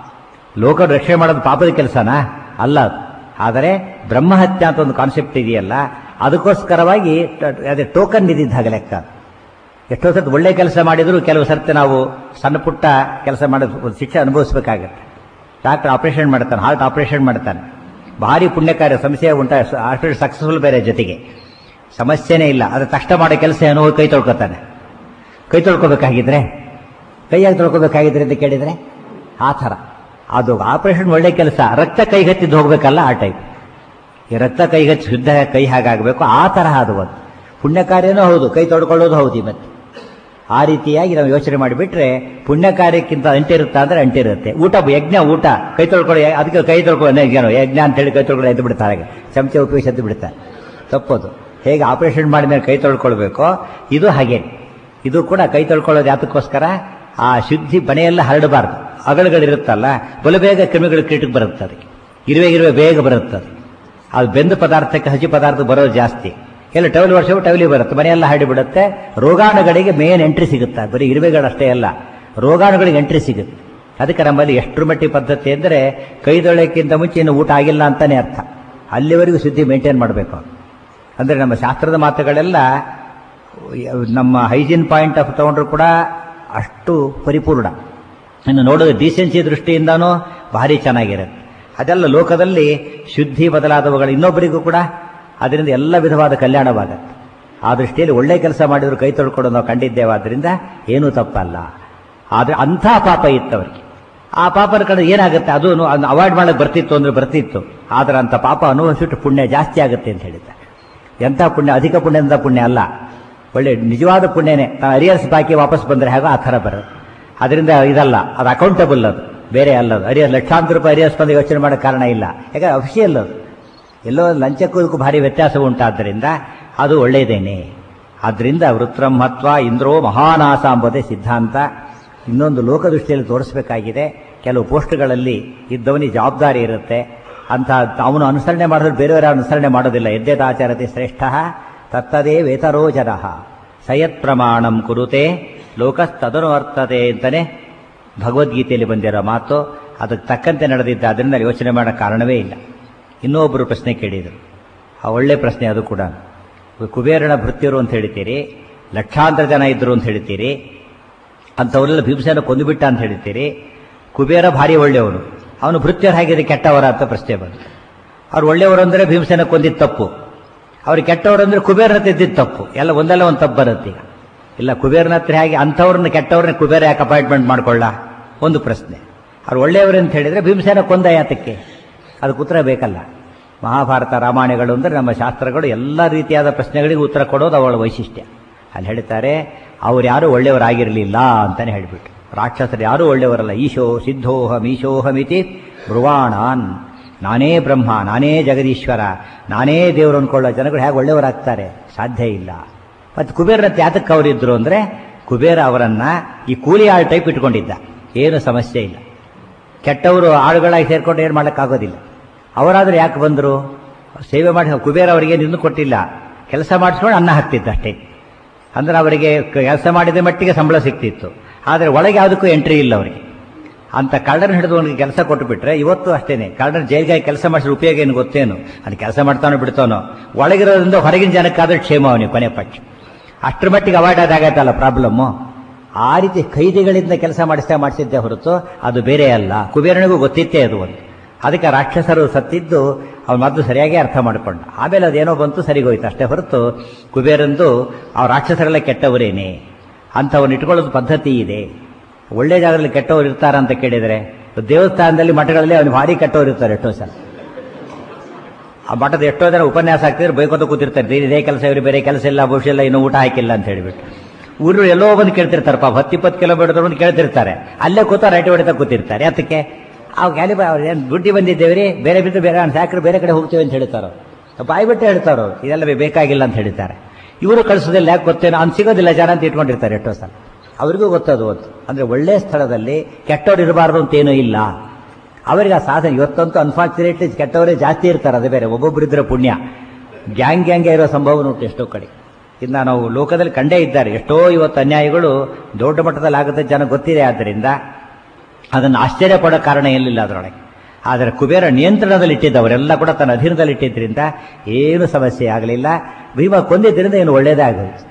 ಲೋಕ ರಕ್ಷಣೆ ಮಾಡೋದು ಪಾಪದ ಕೆಲಸನಾ ಅಲ್ಲ ಅದು ಆದರೆ ಬ್ರಹ್ಮಹತ್ಯ ಅಂತ ಒಂದು ಕಾನ್ಸೆಪ್ಟ್ ಇದೆಯಲ್ಲ ಅದಕ್ಕೋಸ್ಕರವಾಗಿ ಅದೇ ಟೋಕನ್ ಇದ್ದಿದ್ದ ಹಾಗೆ ಲೆಕ್ಕ ಎಷ್ಟೋ ಸರ್ತಿ ಒಳ್ಳೆ ಕೆಲಸ ಮಾಡಿದ್ರು ಕೆಲವು ಸರ್ತಿ ನಾವು ಸಣ್ಣ ಪುಟ್ಟ ಕೆಲಸ ಮಾಡೋದು ಒಂದು ಶಿಕ್ಷೆ ಅನುಭವಿಸ್ಬೇಕಾಗತ್ತೆ ಡಾಕ್ಟರ್ ಆಪರೇಷನ್ ಮಾಡ್ತಾನೆ ಹಾರ್ಟ್ ಆಪರೇಷನ್ ಮಾಡ್ತಾನೆ ಭಾರಿ ಪುಣ್ಯಕಾರ್ಯ ಸಮಸ್ಯೆ ಉಂಟ ಆಪರೇಷನ್ ಸಕ್ಸಸ್ಫುಲ್ ಬೇರೆ ಜೊತೆಗೆ ಸಮಸ್ಯೆನೇ ಇಲ್ಲ ಅದು ಕಷ್ಟ ಮಾಡೋ ಕೆಲಸ ಏನೋ ಹೋಗಿ ಕೈ ತೊಳ್ಕೊತಾನೆ ಕೈ ತೊಳ್ಕೊಬೇಕಾಗಿದ್ರೆ ಕೈಯಾಗಿ ತೊಳ್ಕೊಬೇಕಾಗಿದ್ರೆ ಅಂತ ಕೇಳಿದ್ರೆ ಆ ಥರ ಅದು ಆಪರೇಷನ್ ಒಳ್ಳೆ ಕೆಲಸ ರಕ್ತ ಕೈಗತ್ತಿದ್ದು ಹೋಗ್ಬೇಕಲ್ಲ ಆ ಟೈಪ್ ಈ ರಕ್ತ ಕೈಗಚ್ಚಿ ಶುದ್ಧ ಕೈ ಹಾಗಾಗಬೇಕು ಆ ತರಹ ಅದು ಒಂದು ಪುಣ್ಯ ಕಾರ್ಯನೂ ಹೌದು ಕೈ ತೊಡ್ಕೊಳ್ಳೋದು ಹೌದು ಮತ್ತೆ ಆ ರೀತಿಯಾಗಿ ನಾವು ಯೋಚನೆ ಮಾಡಿಬಿಟ್ರೆ ಪುಣ್ಯ ಕಾರ್ಯಕ್ಕಿಂತ ಅಂಟಿರುತ್ತಾ ಅಂದ್ರೆ ಅಂಟಿರುತ್ತೆ ಊಟ ಯಜ್ಞ ಊಟ ಕೈ ತೊಳ್ಕೊಳ್ಳೋ ಅದಕ್ಕೆ ಕೈ ತೊಳ್ಕೊಳ್ಳೋ ಯಜ್ಞ ಯಜ್ಞ ಅಂತೇಳಿ ಕೈ ತೊಳ್ಕೊಳ್ಳೋ ಎದ್ದು ಬಿಡ್ತಾರೆ ಚಮಚ ಉಪಯೋಗಿಸಿ ಎದ್ದು ಬಿಡ್ತಾರೆ ತಪ್ಪೋದು ಹೇಗೆ ಆಪರೇಷನ್ ಮಾಡಿದ್ಮೇಲೆ ಕೈ ತೊಳ್ಕೊಳ್ಬೇಕೋ ಇದು ಹಾಗೆ ಇದು ಕೂಡ ಕೈ ತೊಳ್ಕೊಳ್ಳೋದು ಯಾತಕ್ಕೋಸ್ಕರ ಆ ಶುದ್ಧಿ ಮನೆಯೆಲ್ಲ ಹರಡಬಾರ್ದು ಅಗಳುಗಳಿರುತ್ತಲ್ಲ ಬಲು ಬೇಗ ಕ್ರಿಮಿಗಳು ಕೀಟಕ್ಕೆ ಬರುತ್ತೆ ಅದಕ್ಕೆ ಇರುವೆ ಇರುವೆ ಬೇಗ ಬರುತ್ತೆ ಅದು ಅದು ಬೆಂದ ಪದಾರ್ಥಕ್ಕೆ ಹಸಿ ಪದಾರ್ಥ ಬರೋದು ಜಾಸ್ತಿ ಎಲ್ಲ ಟವಲ್ ವರ್ಷವೂ ಟವಲಿ ಬರುತ್ತೆ ಮನೆಯೆಲ್ಲ ಹರಡಿ ಬಿಡುತ್ತೆ ರೋಗಾಣುಗಳಿಗೆ ಮೇನ್ ಎಂಟ್ರಿ ಸಿಗುತ್ತೆ ಬರೀ ಇರುವೆಗಳಷ್ಟೇ ಅಲ್ಲ ರೋಗಾಣುಗಳಿಗೆ ಎಂಟ್ರಿ ಸಿಗುತ್ತೆ ಅದಕ್ಕೆ ನಮ್ಮಲ್ಲಿ ಎಷ್ಟರ ಮಟ್ಟಿ ಪದ್ಧತಿ ಅಂದರೆ ಕೈ ತೊಳೆಯಕ್ಕಿಂತ ಮುಂಚೆ ಇನ್ನು ಊಟ ಆಗಿಲ್ಲ ಅಂತಾನೆ ಅರ್ಥ ಅಲ್ಲಿವರೆಗೂ ಶುದ್ಧಿ ಮೇಂಟೈನ್ ಮಾಡಬೇಕು ಅಂದರೆ ನಮ್ಮ ಶಾಸ್ತ್ರದ ಮಾತುಗಳೆಲ್ಲ ನಮ್ಮ ಹೈಜೀನ್ ಪಾಯಿಂಟ್ ಆಫ್ ತಗೊಂಡ್ರು ಕೂಡ ಅಷ್ಟು ಪರಿಪೂರ್ಣ ಇನ್ನು ನೋಡೋದು ಡೀಸೆನ್ಸಿ ದೃಷ್ಟಿಯಿಂದನೂ ಭಾರಿ ಚೆನ್ನಾಗಿರುತ್ತೆ ಅದೆಲ್ಲ ಲೋಕದಲ್ಲಿ ಶುದ್ಧಿ ಬದಲಾದವುಗಳು ಇನ್ನೊಬ್ಬರಿಗೂ ಕೂಡ ಅದರಿಂದ ಎಲ್ಲ ವಿಧವಾದ ಕಲ್ಯಾಣವಾಗತ್ತೆ ಆ ದೃಷ್ಟಿಯಲ್ಲಿ ಒಳ್ಳೆ ಕೆಲಸ ಮಾಡಿದ್ರು ಕೈ ತೊಳ್ಕೊಂಡು ನಾವು ಕಂಡಿದ್ದೇವಾದ್ರಿಂದ ಏನೂ ತಪ್ಪಲ್ಲ ಆದರೆ ಅಂಥ ಪಾಪ ಇತ್ತು ಅವರಿಗೆ ಆ ಪಾಪನ ಕಡೆ ಏನಾಗುತ್ತೆ ಅದು ಅವಾಯ್ಡ್ ಮಾಡಕ್ಕೆ ಬರ್ತಿತ್ತು ಅಂದ್ರೆ ಬರ್ತಿತ್ತು ಆದರೆ ಅಂಥ ಪಾಪ ಅನುಭವಿಸಿಟ್ಟು ಪುಣ್ಯ ಜಾಸ್ತಿ ಆಗುತ್ತೆ ಅಂತ ಹೇಳಿದ್ದಾರೆ ಎಂಥ ಪುಣ್ಯ ಅಧಿಕ ಪುಣ್ಯದಿಂದ ಪುಣ್ಯ ಅಲ್ಲ ಒಳ್ಳೆ ನಿಜವಾದ ಪುಣ್ಯನೇ ನಾವು ಅರಿಯರ್ಸ್ ಬಾಕಿ ವಾಪಸ್ ಬಂದರೆ ಹೇಗೋ ಆ ಥರ ಬರೋದು ಅದರಿಂದ ಇದಲ್ಲ ಅದು ಅಕೌಂಟಬಲ್ ಅದು ಬೇರೆ ಅಲ್ಲದು ಅರಿಯರ್ ಲಕ್ಷಾಂತರ ರೂಪಾಯಿ ಅರಿಯರ್ಸ್ ಬಂದು ಯೋಚನೆ ಮಾಡೋಕ್ಕೆ ಕಾರಣ ಇಲ್ಲ ಯಾಕಂದ್ರೆ ಅಫಿಷಿಯಲ್ ಅದು ಎಲ್ಲೋ ಲಂಚಕ್ಕೂ ಇದಕ್ಕೂ ಭಾರಿ ವ್ಯತ್ಯಾಸ ಉಂಟಾದ್ದರಿಂದ ಅದು ಒಳ್ಳೆಯದೇನೆ ಆದ್ದರಿಂದ ವೃತ್ರಮಹತ್ವ ಇಂದ್ರೋ ಮಹಾನಾಸ ಎಂಬುದೇ ಸಿದ್ಧಾಂತ ಇನ್ನೊಂದು ಲೋಕದೃಷ್ಟಿಯಲ್ಲಿ ತೋರಿಸಬೇಕಾಗಿದೆ ಕೆಲವು ಪೋಸ್ಟ್ಗಳಲ್ಲಿ ಇದ್ದವನಿಗೆ ಜವಾಬ್ದಾರಿ ಇರುತ್ತೆ ಅಂತ ಅವನು ಅನುಸರಣೆ ಮಾಡಿದ್ರೆ ಬೇರೆಯವರ ಅನುಸರಣೆ ಮಾಡೋದಿಲ್ಲ ಯದ್ಯದಾಚರತೆ ಶ್ರೇಷ್ಠ ತತ್ತದೇ ವೇತರೋ ಜನ ಸಯತ್ ಪ್ರಮಾಣಂ ಕುರುತೆ ಲೋಕಸ್ತದನುವರ್ತತೆ ಅಂತಲೇ ಭಗವದ್ಗೀತೆಯಲ್ಲಿ ಬಂದಿರೋ ಮಾತು ಅದಕ್ಕೆ ತಕ್ಕಂತೆ ನಡೆದಿದ್ದ ಅದರಿಂದ ಯೋಚನೆ ಮಾಡೋ ಕಾರಣವೇ ಇಲ್ಲ ಇನ್ನೊಬ್ಬರು ಪ್ರಶ್ನೆ ಕೇಳಿದರು ಆ ಒಳ್ಳೆ ಪ್ರಶ್ನೆ ಅದು ಕೂಡ ಕುಬೇರನ ಭೃತ್ಯರು ಅಂತ ಹೇಳ್ತೀರಿ ಲಕ್ಷಾಂತರ ಜನ ಇದ್ರು ಅಂತ ಹೇಳ್ತೀರಿ ಅಂಥವರೆಲ್ಲ ಭೀಮಸೇನ ಕೊಂದುಬಿಟ್ಟ ಅಂತ ಹೇಳ್ತೀರಿ ಕುಬೇರ ಭಾರಿ ಒಳ್ಳೆಯವನು ಅವನು ಭೃತ್ಯರು ಹಾಕಿದ್ರೆ ಕೆಟ್ಟವರ ಅಂತ ಪ್ರಶ್ನೆ ಬಂತು ಅವ್ರು ಒಳ್ಳೆಯವರು ಅಂದರೆ ಭೀಮಸೇನ ಕೊಂದಿದ್ದು ತಪ್ಪು ಅವ್ರು ಕೆಟ್ಟವರು ಅಂದರೆ ಕುಬೇರನ ತೆದ್ದಿದ್ದು ತಪ್ಪು ಎಲ್ಲ ಒಂದಲ್ಲ ಒಂದು ತಪ್ಪು ಬರುತ್ತೆ ಈಗ ಇಲ್ಲ ಕುಬೇರನ ಹತ್ರ ಹೇಗೆ ಅಂಥವ್ರನ್ನ ಕೆಟ್ಟವ್ರನ್ನ ಕುಬೇರ ಯಾಕೆ ಅಪಾಯಿಂಟ್ಮೆಂಟ್ ಮಾಡ್ಕೊಳ್ಳ ಒಂದು ಪ್ರಶ್ನೆ ಅವ್ರು ಒಳ್ಳೆಯವರು ಅಂತ ಹೇಳಿದರೆ ಭೀಮಸೇನ ಕೊಂದ ಯಾತಕ್ಕೆ ಅದಕ್ಕೆ ಉತ್ತರ ಬೇಕಲ್ಲ ಮಹಾಭಾರತ ರಾಮಾಯಣಗಳು ಅಂದರೆ ನಮ್ಮ ಶಾಸ್ತ್ರಗಳು ಎಲ್ಲ ರೀತಿಯಾದ ಪ್ರಶ್ನೆಗಳಿಗೆ ಉತ್ತರ ಕೊಡೋದು ಅವಳ ವೈಶಿಷ್ಟ್ಯ ಅಲ್ಲಿ ಹೇಳ್ತಾರೆ ಅವ್ರು ಯಾರೂ ಒಳ್ಳೆಯವರಾಗಿರಲಿಲ್ಲ ಅಂತಲೇ ಹೇಳಿಬಿಟ್ಟು ರಾಕ್ಷಸರು ಯಾರೂ ಒಳ್ಳೆಯವರಲ್ಲ ಈಶೋ ಸಿದ್ಧೋಹಂ ಈಶೋಹಮಿತಿ ಬ್ರುವಾಣಾನ್ ನಾನೇ ಬ್ರಹ್ಮ ನಾನೇ ಜಗದೀಶ್ವರ ನಾನೇ ದೇವರು ಅಂದ್ಕೊಳ್ಳೋ ಜನಗಳು ಹೇಗೆ ಒಳ್ಳೆಯವರಾಗ್ತಾರೆ ಸಾಧ್ಯ ಇಲ್ಲ ಮತ್ತು ಕುಬೇರನ ಯಾತಕ್ಕೆ ಅವರಿದ್ರು ಅಂದರೆ ಕುಬೇರ ಅವರನ್ನ ಈ ಕೂಲಿ ಆಳು ಟೈಪ್ ಇಟ್ಕೊಂಡಿದ್ದ ಏನು ಸಮಸ್ಯೆ ಇಲ್ಲ ಕೆಟ್ಟವರು ಆಳುಗಳಾಗಿ ಸೇರ್ಕೊಂಡು ಏನು ಮಾಡೋಕ್ಕಾಗೋದಿಲ್ಲ ಅವರಾದರೂ ಯಾಕೆ ಬಂದರು ಸೇವೆ ಮಾಡಿ ಕುಬೇರ ಅವರಿಗೆ ನಿಂದು ಕೊಟ್ಟಿಲ್ಲ ಕೆಲಸ ಮಾಡಿಸ್ಕೊಂಡು ಅನ್ನ ಹಾಕ್ತಿತ್ತು ಅಷ್ಟೇ ಅಂದ್ರೆ ಅವರಿಗೆ ಕೆಲಸ ಮಾಡಿದ ಮಟ್ಟಿಗೆ ಸಂಬಳ ಸಿಗ್ತಿತ್ತು ಆದರೆ ಒಳಗೆ ಯಾವುದಕ್ಕೂ ಎಂಟ್ರಿ ಇಲ್ಲ ಅವರಿಗೆ ಅಂತ ಕಳ್ಳನ ಹಿಡಿದು ಅವನಿಗೆ ಕೆಲಸ ಕೊಟ್ಟು ಬಿಟ್ರೆ ಇವತ್ತು ಅಷ್ಟೇನೆ ಕಳ್ಳನ ಜೈಲಿಗೆ ಕೆಲಸ ಮಾಡಿಸಿದ ಉಪಯೋಗ ಏನು ಗೊತ್ತೇನು ಅದು ಕೆಲಸ ಮಾಡ್ತಾನೋ ಬಿಡ್ತಾನೋ ಒಳಗಿರೋದ್ರಿಂದ ಹೊರಗಿನ ಜನಕ್ಕಾದ್ರೆ ಕ್ಷೇಮ ಅವನಿಗೆ ಕೊನೆ ಪಕ್ಷ ಅಷ್ಟರ ಮಟ್ಟಿಗೆ ಅವಾಯ್ಡ್ ಆದಾಗತ್ತಲ್ಲ ಪ್ರಾಬ್ಲಮ್ಮು ಆ ರೀತಿ ಖೈದಿಗಳಿಂದ ಕೆಲಸ ಮಾಡಿಸ್ತಾ ಮಾಡಿಸಿದ್ದೆ ಹೊರತು ಅದು ಬೇರೆ ಅಲ್ಲ ಕುಬೇರನಿಗೂ ಗೊತ್ತಿತ್ತೇ ಅದು ಒಂದು ಅದಕ್ಕೆ ರಾಕ್ಷಸರು ಸತ್ತಿದ್ದು ಅವ್ನು ಮೊದಲು ಸರಿಯಾಗಿ ಅರ್ಥ ಮಾಡಿಕೊಂಡ ಆಮೇಲೆ ಅದೇನೋ ಬಂತು ಸರಿಗೋಯ್ತು ಅಷ್ಟೇ ಹೊರತು ಕುಬೇರಂದು ಆ ರಾಕ್ಷಸರೆಲ್ಲ ಕೆಟ್ಟವರೇನೆ ಅಂಥವ್ನು ಇಟ್ಕೊಳ್ಳೋದು ಪದ್ಧತಿ ಇದೆ ಒಳ್ಳೆ ಜಾಗದಲ್ಲಿ ಕೆಟ್ಟವರು ಇರ್ತಾರ ಅಂತ ಕೇಳಿದರೆ ದೇವಸ್ಥಾನದಲ್ಲಿ ಮಠಗಳಲ್ಲಿ ಅವನು ಭಾರಿ ಕೆಟ್ಟವರು ಇರ್ತಾರೆ ಎಷ್ಟೋ ಸಲ ಆ ಮಠದ ಎಷ್ಟೋ ಜನ ಉಪನ್ಯಾಸ ಆಗ್ತಿದ್ರೆ ಬೈಕೋತ ಕೂತಿರ್ತಾರೆ ಇದೇ ಕೆಲಸ ಇವರು ಬೇರೆ ಕೆಲಸ ಇಲ್ಲ ಭವಿಷ್ಯ ಇಲ್ಲ ಇನ್ನೂ ಊಟ ಹಾಕಿಲ್ಲ ಅಂತ ಹೇಳಿಬಿಟ್ಟು ಊರು ಎಲ್ಲೋ ಬಂದು ಕೇಳ್ತಿರ್ತಾರೆ ಪಾಪ ಹತ್ತಿಪ್ಪತ್ತು ಕಿಲೋಮೀಟರ್ ಬಂದು ಕೇಳ್ತಿರ್ತಾರೆ ಅಲ್ಲೇ ಕೂತ ರೈಟ್ ಹೊಡಿತಾ ಕೂತಿರ್ತಾರೆ ಅದಕ್ಕೆ ಆ ಗ್ಯಾಲಿ ಏನು ದುಡ್ಡಿ ಬಂದಿದ್ದೇವೆ ರೀ ಬೇರೆ ಬಿಟ್ಟು ಬೇರೆ ಸಾಕ್ರೆ ಬೇರೆ ಕಡೆ ಹೋಗ್ತೀವಿ ಅಂತ ಹೇಳ್ತಾರೋ ಬಾಯಿ ಬಿಟ್ಟು ಹೇಳ್ತಾರೋ ಇದೆಲ್ಲ ಬೇಕಾಗಿಲ್ಲ ಅಂತ ಹೇಳ್ತಾರೆ ಇವರು ಕಳಿಸೋದಿಲ್ಲ ಯಾಕೆ ಗೊತ್ತೇನೋ ಅವ್ನು ಸಿಗೋದಿಲ್ಲ ಜನ ಅಂತ ಇಟ್ಕೊಂಡಿರ್ತಾರೆ ಎಷ್ಟೋ ಸಲ ಅವರಿಗೂ ಗೊತ್ತದು ಅಂತ ಅಂದರೆ ಒಳ್ಳೆ ಸ್ಥಳದಲ್ಲಿ ಕೆಟ್ಟವ್ರು ಇರಬಾರ್ದು ಅಂತ ಏನೂ ಇಲ್ಲ ಅವರಿಗೆ ಆ ಸಾಧನೆ ಇವತ್ತಂತೂ ಅನ್ಫಾರ್ಚುನೇಟ್ಲಿ ಕೆಟ್ಟವರೇ ಜಾಸ್ತಿ ಇರ್ತಾರೆ ಅದೇ ಬೇರೆ ಒಬ್ಬೊಬ್ಬರಿದ್ರೆ ಪುಣ್ಯ ಗ್ಯಾಂಗ್ ಗ್ಯಾಂಗೆ ಇರೋ ಸಂಭವ ಉಂಟು ಎಷ್ಟೋ ಕಡೆ ಇನ್ನು ನಾವು ಲೋಕದಲ್ಲಿ ಕಂಡೇ ಇದ್ದಾರೆ ಎಷ್ಟೋ ಇವತ್ತು ಅನ್ಯಾಯಗಳು ದೊಡ್ಡ ಮಟ್ಟದಲ್ಲಿ ಆಗುತ್ತೆ ಜನ ಗೊತ್ತಿದೆ ಆದ್ದರಿಂದ ಅದನ್ನು ಆಶ್ಚರ್ಯ ಪಡೋ ಕಾರಣ ಏನಿಲ್ಲ ಅದರೊಳಗೆ ಆದರೆ ಕುಬೇರ ನಿಯಂತ್ರಣದಲ್ಲಿ ಇಟ್ಟಿದ್ದವರೆಲ್ಲ ಕೂಡ ತನ್ನ ಅಧೀನದಲ್ಲಿ ಇಟ್ಟಿದ್ದರಿಂದ ಏನು ಸಮಸ್ಯೆ ಆಗಲಿಲ್ಲ ಭೀಮ ಕೊಂದಿದ್ದರಿಂದ ಏನು ಒಳ್ಳೇದೇ ಆಗೋಯ್ತು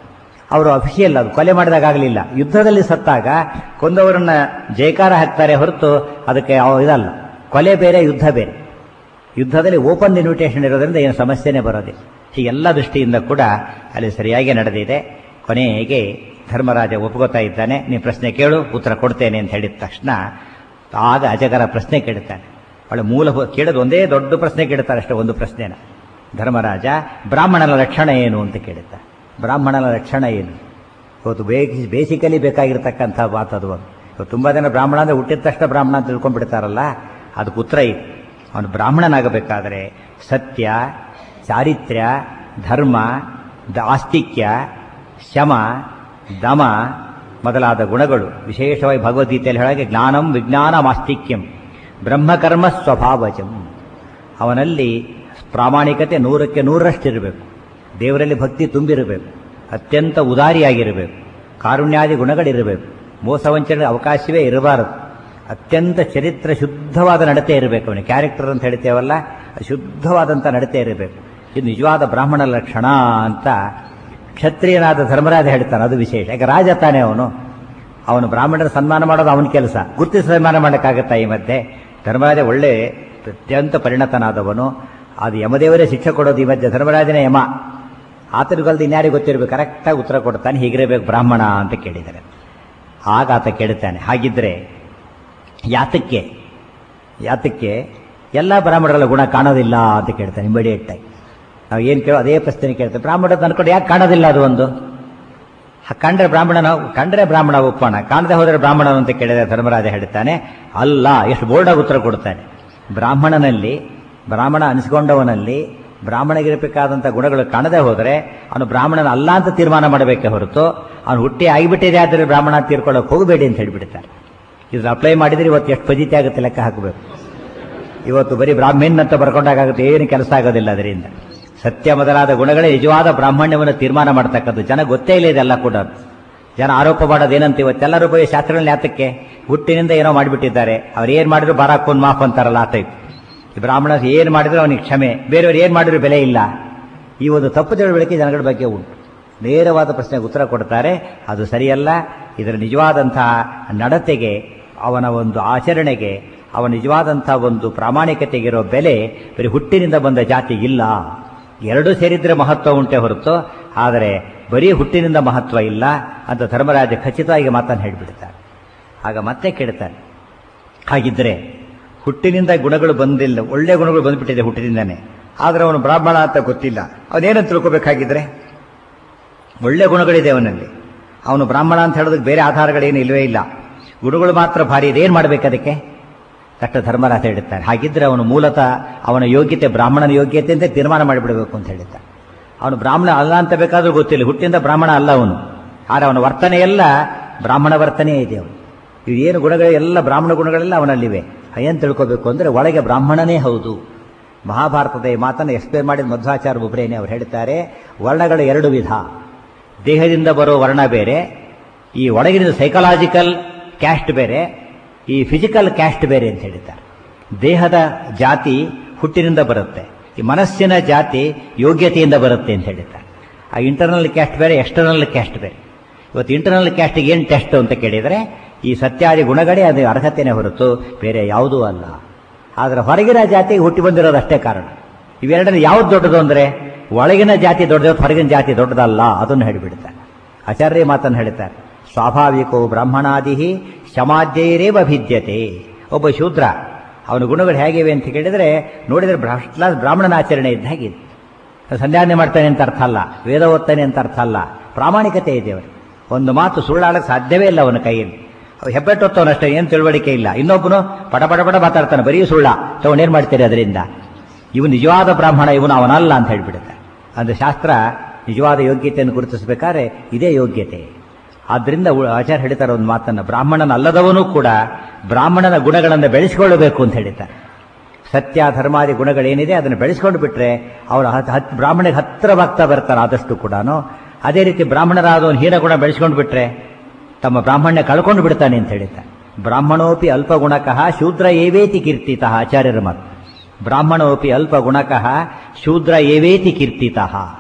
ಅವರು ಅಫಿಷಿಯಲ್ ಅದು ಕೊಲೆ ಮಾಡಿದಾಗ ಆಗಲಿಲ್ಲ ಯುದ್ಧದಲ್ಲಿ ಸತ್ತಾಗ ಕೊಂದವರನ್ನ ಜಯಕಾರ ಹಾಕ್ತಾರೆ ಹೊರತು ಅದಕ್ಕೆ ಅವ- ಇದಲ್ಲ ಕೊಲೆ ಬೇರೆ ಯುದ್ಧ ಬೇರೆ ಯುದ್ಧದಲ್ಲಿ ಓಪನ್ ಇನ್ವಿಟೇಷನ್ ಇರೋದ್ರಿಂದ ಏನು ಸಮಸ್ಯೆನೇ ಬರೋದಿಲ್ಲ ಹೀಗೆಲ್ಲ ದೃಷ್ಟಿಯಿಂದ ಕೂಡ ಅಲ್ಲಿ ಸರಿಯಾಗಿ ನಡೆದಿದೆ ಕೊನೆಗೆ ಧರ್ಮರಾಜ ಒಪ್ಕೋತಾ ಇದ್ದಾನೆ ನೀನು ಪ್ರಶ್ನೆ ಕೇಳು ಉತ್ತರ ಕೊಡ್ತೇನೆ ಅಂತ ಹೇಳಿದ ತಕ್ಷಣ ಆಗ ಅಜಗರ ಪ್ರಶ್ನೆ ಕೇಳುತ್ತಾನೆ ಅವಳ ಮೂಲ ಕೇಳೋದು ಒಂದೇ ದೊಡ್ಡ ಪ್ರಶ್ನೆ ಕೇಳುತ್ತಾರೆ ಅಷ್ಟೇ ಒಂದು ಪ್ರಶ್ನೆನ ಧರ್ಮರಾಜ ಬ್ರಾಹ್ಮಣನ ಲಕ್ಷಣ ಏನು ಅಂತ ಕೇಳುತ್ತಾ ಬ್ರಾಹ್ಮಣನ ಲಕ್ಷಣ ಏನು ಇವತ್ತು ಬೇಸಿ ಬೇಸಿಕಲಿ ಬೇಕಾಗಿರ್ತಕ್ಕಂಥ ಮಾತದು ಒಂದು ಇವತ್ತು ತುಂಬ ಜನ ಬ್ರಾಹ್ಮಣ ಅಂದರೆ ಹುಟ್ಟಿದ ತಕ್ಷಣ ಬ್ರಾಹ್ಮಣ ಅಂತ ತಿಳ್ಕೊಂಡ್ಬಿಡ್ತಾರಲ್ಲ ಅದಕ್ಕೆ ಉತ್ತರ ಇದೆ ಅವನು ಬ್ರಾಹ್ಮಣನಾಗಬೇಕಾದ್ರೆ ಸತ್ಯ ಚಾರಿತ್ರ್ಯ ಧರ್ಮ ದ ಆಸ್ತಿಕ್ಯ ಶಮ ದಮ ಮೊದಲಾದ ಗುಣಗಳು ವಿಶೇಷವಾಗಿ ಭಗವದ್ಗೀತೆಯಲ್ಲಿ ಹೇಳಾಗೆ ಜ್ಞಾನಂ ವಿಜ್ಞಾನ ಮಾಸ್ತಿಕ್ಯಂ ಬ್ರಹ್ಮಕರ್ಮ ಸ್ವಭಾವಜಂ ಅವನಲ್ಲಿ ಪ್ರಾಮಾಣಿಕತೆ ನೂರಕ್ಕೆ ನೂರರಷ್ಟಿರಬೇಕು ದೇವರಲ್ಲಿ ಭಕ್ತಿ ತುಂಬಿರಬೇಕು ಅತ್ಯಂತ ಉದಾರಿಯಾಗಿರಬೇಕು ಕಾರುಣ್ಯಾದಿ ಗುಣಗಳಿರಬೇಕು ಮೋಸವಂಚನೆ ಅವಕಾಶವೇ ಇರಬಾರದು ಅತ್ಯಂತ ಚರಿತ್ರ ಶುದ್ಧವಾದ ನಡತೆ ಇರಬೇಕು ಅವನಿಗೆ ಕ್ಯಾರೆಕ್ಟರ್ ಅಂತ ಹೇಳ್ತೇವಲ್ಲ ಶುದ್ಧವಾದಂಥ ನಡತೆ ಇರಬೇಕು ಇದು ನಿಜವಾದ ಬ್ರಾಹ್ಮಣ ಲಕ್ಷಣ ಅಂತ ಕ್ಷತ್ರಿಯನಾದ ಧರ್ಮರಾಜ ಹೇಳ್ತಾನೆ ಅದು ವಿಶೇಷ ಯಾಕೆ ರಾಜ ತಾನೇ ಅವನು ಅವನು ಬ್ರಾಹ್ಮಣರ ಸನ್ಮಾನ ಮಾಡೋದು ಅವನ ಕೆಲಸ ಗುರುತಿಸಿ ಸನ್ಮಾನ ಮಾಡೋಕ್ಕಾಗತ್ತಾ ಈ ಮಧ್ಯೆ ಧರ್ಮರಾಜ ಒಳ್ಳೆ ಅತ್ಯಂತ ಪರಿಣತನಾದವನು ಅದು ಯಮದೇವರೇ ಶಿಕ್ಷೆ ಕೊಡೋದು ಈ ಮಧ್ಯೆ ಧರ್ಮರಾಜನೇ ಯಮ ಆತನಿಗಲ್ದು ಇನ್ಯಾರಿಗೆ ಗೊತ್ತಿರಬೇಕು ಕರೆಕ್ಟಾಗಿ ಉತ್ತರ ಕೊಡ್ತಾನೆ ಹೀಗಿರಬೇಕು ಬ್ರಾಹ್ಮಣ ಅಂತ ಕೇಳಿದ್ದಾರೆ ಆಗ ಆತ ಕೇಳುತ್ತಾನೆ ಹಾಗಿದ್ರೆ ಯಾತಕ್ಕೆ ಯಾತಕ್ಕೆ ಎಲ್ಲ ಬ್ರಾಹ್ಮಣರ ಗುಣ ಕಾಣೋದಿಲ್ಲ ಅಂತ ಕೇಳ್ತಾನೆ ಇಮಿಡಿಯೇಟ್ ಆಗಿ ನಾವು ಏನು ಕೇಳೋ ಅದೇ ಪ್ರಶ್ನೆ ಕೇಳ್ತೇವೆ ಬ್ರಾಹ್ಮಣ ಅನ್ಕೊಂಡು ಯಾಕೆ ಕಾಣೋದಿಲ್ಲ ಅದು ಒಂದು ಹ- ಕಂಡ್ರೆ ಬ್ರಾಹ್ಮಣನ ಕಂಡ್ರೆ ಬ್ರಾಹ್ಮಣ ಒಪ್ಪೋಣ ಕಾಣದೆ ಹೋದರೆ ಬ್ರಾಹ್ಮಣನು ಅಂತ ಕೇಳಿದರೆ ಧರ್ಮರಾಜ ಹೇಳ್ತಾನೆ ಅಲ್ಲ ಎಷ್ಟು ಬೋಲ್ಡಾಗಿ ಉತ್ತರ ಕೊಡ್ತಾನೆ ಬ್ರಾಹ್ಮಣನಲ್ಲಿ ಬ್ರಾಹ್ಮಣ ಅನಿಸ್ಕೊಂಡವನಲ್ಲಿ ಬ್ರಾಹ್ಮಣಗಿರಬೇಕಾದಂಥ ಗುಣಗಳು ಕಾಣದೆ ಹೋದರೆ ಅವನು ಬ್ರಾಹ್ಮಣನ ಅಲ್ಲ ಅಂತ ತೀರ್ಮಾನ ಮಾಡಬೇಕೆ ಹೊರತು ಅವನು ಹುಟ್ಟಿ ಆಗಿಬಿಟ್ಟಿದೆ ಆದರೆ ಬ್ರಾಹ್ಮಣ ಅಂತ ತೀರ್ಕೊಳ್ಳೋಕೆ ಹೋಗಬೇಡಿ ಅಂತ ಹೇಳಿಬಿಡ್ತಾರೆ ಇದನ್ನ ಅಪ್ಲೈ ಮಾಡಿದರೆ ಇವತ್ತು ಎಷ್ಟು ಫಜಿತಿ ಆಗುತ್ತೆ ಲೆಕ್ಕ ಹಾಕಬೇಕು ಇವತ್ತು ಬರೀ ಬ್ರಾಹ್ಮಣ್ ಅಂತ ಬರ್ಕೊಂಡಾಗುತ್ತೆ ಏನು ಕೆಲಸ ಆಗೋದಿಲ್ಲ ಅದರಿಂದ ಸತ್ಯ ಮೊದಲಾದ ಗುಣಗಳೇ ನಿಜವಾದ ಬ್ರಾಹ್ಮಣ್ಯವನ್ನು ತೀರ್ಮಾನ ಮಾಡ್ತಕ್ಕದ್ದು ಜನ ಗೊತ್ತೇ ಇಲ್ಲ ಇದೆಲ್ಲ ಕೂಡ ಜನ ಆರೋಪ ಮಾಡೋದು ಏನಂತ ಇವತ್ತೆಲ್ಲರೂ ಬರೀ ಶಾಸ್ತ್ರಗಳಲ್ಲಿ ಯಾತಕ್ಕೆ ಹುಟ್ಟಿನಿಂದ ಏನೋ ಮಾಡಿಬಿಟ್ಟಿದ್ದಾರೆ ಅವ್ರು ಏನು ಮಾಡಿದ್ರು ಬಾರಾಕೋನ್ ಮಾಫ್ ಅಂತಾರಲ್ಲ ಆ ಟೈಪ್ ಈ ಬ್ರಾಹ್ಮಣ ಏನು ಮಾಡಿದ್ರು ಅವನಿಗೆ ಕ್ಷಮೆ ಬೇರೆಯವ್ರು ಏನು ಮಾಡಿದ್ರು ಬೆಲೆ ಇಲ್ಲ ಈ ಒಂದು ತಪ್ಪು ತಿಳುವಳಿಕೆ ಜನಗಳ ಬಗ್ಗೆ ಉಂಟು ನೇರವಾದ ಪ್ರಶ್ನೆಗೆ ಉತ್ತರ ಕೊಡ್ತಾರೆ ಅದು ಸರಿಯಲ್ಲ ಇದರ ನಿಜವಾದಂತಹ ನಡತೆಗೆ ಅವನ ಒಂದು ಆಚರಣೆಗೆ ಅವನ ನಿಜವಾದಂಥ ಒಂದು ಪ್ರಾಮಾಣಿಕತೆಗಿರೋ ಬೆಲೆ ಬರೀ ಹುಟ್ಟಿನಿಂದ ಬಂದ ಜಾತಿ ಇಲ್ಲ ಎರಡೂ ಸೇರಿದ್ರೆ ಮಹತ್ವ ಉಂಟೆ ಹೊರತು ಆದರೆ ಬರೀ ಹುಟ್ಟಿನಿಂದ ಮಹತ್ವ ಇಲ್ಲ ಅಂತ ಧರ್ಮರಾಜ ಖಚಿತವಾಗಿ ಮಾತನ್ನು ಹೇಳಿಬಿಡ್ತಾರೆ ಆಗ ಮತ್ತೆ ಕೇಳ್ತಾನೆ ಹಾಗಿದ್ರೆ ಹುಟ್ಟಿನಿಂದ ಗುಣಗಳು ಬಂದಿಲ್ಲ ಒಳ್ಳೆ ಗುಣಗಳು ಬಂದ್ಬಿಟ್ಟಿದೆ ಹುಟ್ಟಿನಿಂದಾನೆ ಆದ್ರೆ ಅವನು ಬ್ರಾಹ್ಮಣ ಅಂತ ಗೊತ್ತಿಲ್ಲ ಅವನೇನಂತ ತಿಳ್ಕೊಬೇಕಾಗಿದ್ರೆ ಒಳ್ಳೆ ಗುಣಗಳಿದೆ ಅವನಲ್ಲಿ ಅವನು ಬ್ರಾಹ್ಮಣ ಅಂತ ಹೇಳೋದಕ್ಕೆ ಬೇರೆ ಆಧಾರಗಳೇನು ಇಲ್ಲವೇ ಇಲ್ಲ ಗುಣಗಳು ಮಾತ್ರ ಭಾರಿ ಇದೆ ಏನು ಮಾಡಬೇಕು ಅದಕ್ಕೆ ತಟ್ಟ ಧರ್ಮರಾಜ ಹೇಳುತ್ತಾನೆ ಹಾಗಿದ್ರೆ ಅವನು ಮೂಲತಃ ಅವನ ಯೋಗ್ಯತೆ ಬ್ರಾಹ್ಮಣನ ಯೋಗ್ಯತೆ ಅಂತ ತೀರ್ಮಾನ ಮಾಡಿಬಿಡಬೇಕು ಅಂತ ಹೇಳಿದ್ದಾನೆ ಅವನು ಬ್ರಾಹ್ಮಣ ಅಲ್ಲ ಅಂತ ಬೇಕಾದ್ರೂ ಗೊತ್ತಿಲ್ಲ ಹುಟ್ಟಿಂದ ಬ್ರಾಹ್ಮಣ ಅಲ್ಲ ಅವನು ಆದರೆ ಅವನ ವರ್ತನೆ ಎಲ್ಲ ಬ್ರಾಹ್ಮಣ ವರ್ತನೆ ಇದೆ ಅವನು ಇವು ಏನು ಗುಣಗಳು ಎಲ್ಲ ಬ್ರಾಹ್ಮಣ ಗುಣಗಳೆಲ್ಲ ಅವನಲ್ಲಿವೆ ಏನು ತಿಳ್ಕೋಬೇಕು ಅಂದರೆ ಒಳಗೆ ಬ್ರಾಹ್ಮಣನೇ ಹೌದು ಮಹಾಭಾರತದ ಈ ಮಾತನ್ನು ಎಕ್ಸ್ಪ್ಲೇನ್ ಮಾಡಿದ ಮಧ್ವಾಚಾರ್ಯ ಒಬ್ಬರೇನೆ ಅವರು ಹೇಳ್ತಾರೆ ವರ್ಣಗಳು ಎರಡು ವಿಧ ದೇಹದಿಂದ ಬರೋ ವರ್ಣ ಬೇರೆ ಈ ಒಳಗಿನ ಸೈಕಲಾಜಿಕಲ್ ಕ್ಯಾಸ್ಟ್ ಬೇರೆ ಈ ಫಿಸಿಕಲ್ ಕ್ಯಾಸ್ಟ್ ಬೇರೆ ಅಂತ ಹೇಳಿದ್ದಾರೆ ದೇಹದ ಜಾತಿ ಹುಟ್ಟಿನಿಂದ ಬರುತ್ತೆ ಈ ಮನಸ್ಸಿನ ಜಾತಿ ಯೋಗ್ಯತೆಯಿಂದ ಬರುತ್ತೆ ಅಂತ ಹೇಳಿದ್ದಾರೆ ಆ ಇಂಟರ್ನಲ್ ಕ್ಯಾಸ್ಟ್ ಬೇರೆ ಎಕ್ಸ್ಟರ್ನಲ್ ಕ್ಯಾಸ್ಟ್ ಬೇರೆ ಇವತ್ತು ಇಂಟರ್ನಲ್ ಕ್ಯಾಸ್ಟಿಗೆ ಏನು ಟೆಸ್ಟ್ ಅಂತ ಕೇಳಿದರೆ ಈ ಸತ್ಯಾದಿ ಗುಣಗಳೇ ಅದು ಅರ್ಹತೆನೇ ಹೊರತು ಬೇರೆ ಯಾವುದೂ ಅಲ್ಲ ಆದರೆ ಹೊರಗಿನ ಜಾತಿಗೆ ಹುಟ್ಟಿ ಬಂದಿರೋದು ಅಷ್ಟೇ ಕಾರಣ ಇವೆರಡರಲ್ಲಿ ಯಾವ್ದು ದೊಡ್ಡದು ಅಂದರೆ ಒಳಗಿನ ಜಾತಿ ದೊಡ್ಡದು ಹೊರಗಿನ ಜಾತಿ ದೊಡ್ಡದಲ್ಲ ಅದನ್ನು ಹೇಳಿಬಿಡ್ತಾರೆ ಆಚಾರ್ಯ ಮಾತನ್ನು ಹೇಳ್ತಾರೆ ಸ್ವಾಭಾವಿಕೋ ಬ್ರಾಹ್ಮಣಾದಿ ಶಮಾದ್ಯೈರೇವ ಭಿದ್ಯತೆ ಒಬ್ಬ ಶೂದ್ರ ಅವನ ಗುಣಗಳು ಹೇಗಿವೆ ಅಂತ ಕೇಳಿದರೆ ನೋಡಿದರೆ ಫಸ್ಟ್ ಕ್ಲಾಸ್ ಬ್ರಾಹ್ಮಣನ ಆಚರಣೆ ಇದ್ದ ಹಾಗಿದೆ ಸಂಧ್ಯಾನೆ ಮಾಡ್ತಾನೆ ಅಂತ ಅರ್ಥ ಅಲ್ಲ ವೇದ ಓದ್ತಾನೆ ಅಂತ ಅರ್ಥ ಅಲ್ಲ ಪ್ರಾಮಾಣಿಕತೆ ಇದೆ ಅವನು ಒಂದು ಮಾತು ಸುಳ್ಳಾಡಕ್ಕೆ ಸಾಧ್ಯವೇ ಇಲ್ಲ ಅವನ ಕೈಯಲ್ಲಿ ಅವ ಹೆಬ್ಬೆಟ್ಟೊತ್ತವನಷ್ಟೇ ಏನು ತಿಳುವಳಿಕೆ ಇಲ್ಲ ಇನ್ನೊಬ್ಬನು ಪಟ ಪಟ ಪಟ ಮಾತಾಡ್ತಾನೆ ಬರೀ ಸುಳ್ಳ ತಗೊಂಡೇನು ಮಾಡ್ತೀರಿ ಅದರಿಂದ ಇವನು ನಿಜವಾದ ಬ್ರಾಹ್ಮಣ ಇವನು ಅವನಲ್ಲ ಅಂತ ಹೇಳ್ಬಿಡುತ್ತೆ ಅಂದ್ರೆ ಶಾಸ್ತ್ರ ನಿಜವಾದ ಯೋಗ್ಯತೆಯನ್ನು ಗುರುತಿಸಬೇಕಾದ್ರೆ ಇದೇ ಯೋಗ್ಯತೆ ಆದ್ರಿಂದ ಉ- ಆಚಾರ್ಯ ಹೇಳ್ತಾರೆ ಒಂದು ಮಾತನ್ನು ಬ್ರಾಹ್ಮಣನಲ್ಲದವನು ಕೂಡ ಬ್ರಾಹ್ಮಣನ ಗುಣಗಳನ್ನು ಬೆಳೆಸಿಕೊಳ್ಳಬೇಕು ಅಂತ ಹೇಳ್ತಾರೆ ಸತ್ಯ ಧರ್ಮಾದಿ ಗುಣಗಳೇನಿದೆ ಅದನ್ನು ಬೆಳೆಸ್ಕೊಂಡು ಬಿಟ್ರೆ ಅವನು ಹತ್ ಹತ್ ಬ್ರಾಹ್ಮಣಿಗೆ ಹತ್ತಿರವಾಗ್ತಾ ಬರ್ತಾನೆ ಆದಷ್ಟು ಕೂಡ ಅದೇ ರೀತಿ ಬ್ರಾಹ್ಮಣರಾದವನು ಹೀನ ಗುಣ ಬೆಳೆಸ್ಕೊಂಡು ಬಿಟ್ರೆ ತಮ್ಮ ಬ್ರಾಹ್ಮಣ್ಯ ಕಳ್ಕೊಂಡು ಬಿಡ್ತಾನೆ ಅಂತ ಹೇಳಿದ್ದಾರೆ ಬ್ರಾಹ್ಮಣೋಪಿ ಅಲ್ಪ ಗುಣಕಃ ಶೂದ್ರ ಏವೇತಿ ಕೀರ್ತಿತಃ ಆಚಾರ್ಯರ ಮಾತು ಬ್ರಾಹ್ಮಣೋಪಿ ಅಲ್ಪ ಗುಣಕಃ ಶೂದ್ರ ಏವೇತಿ ಕೀರ್ತಿತಃ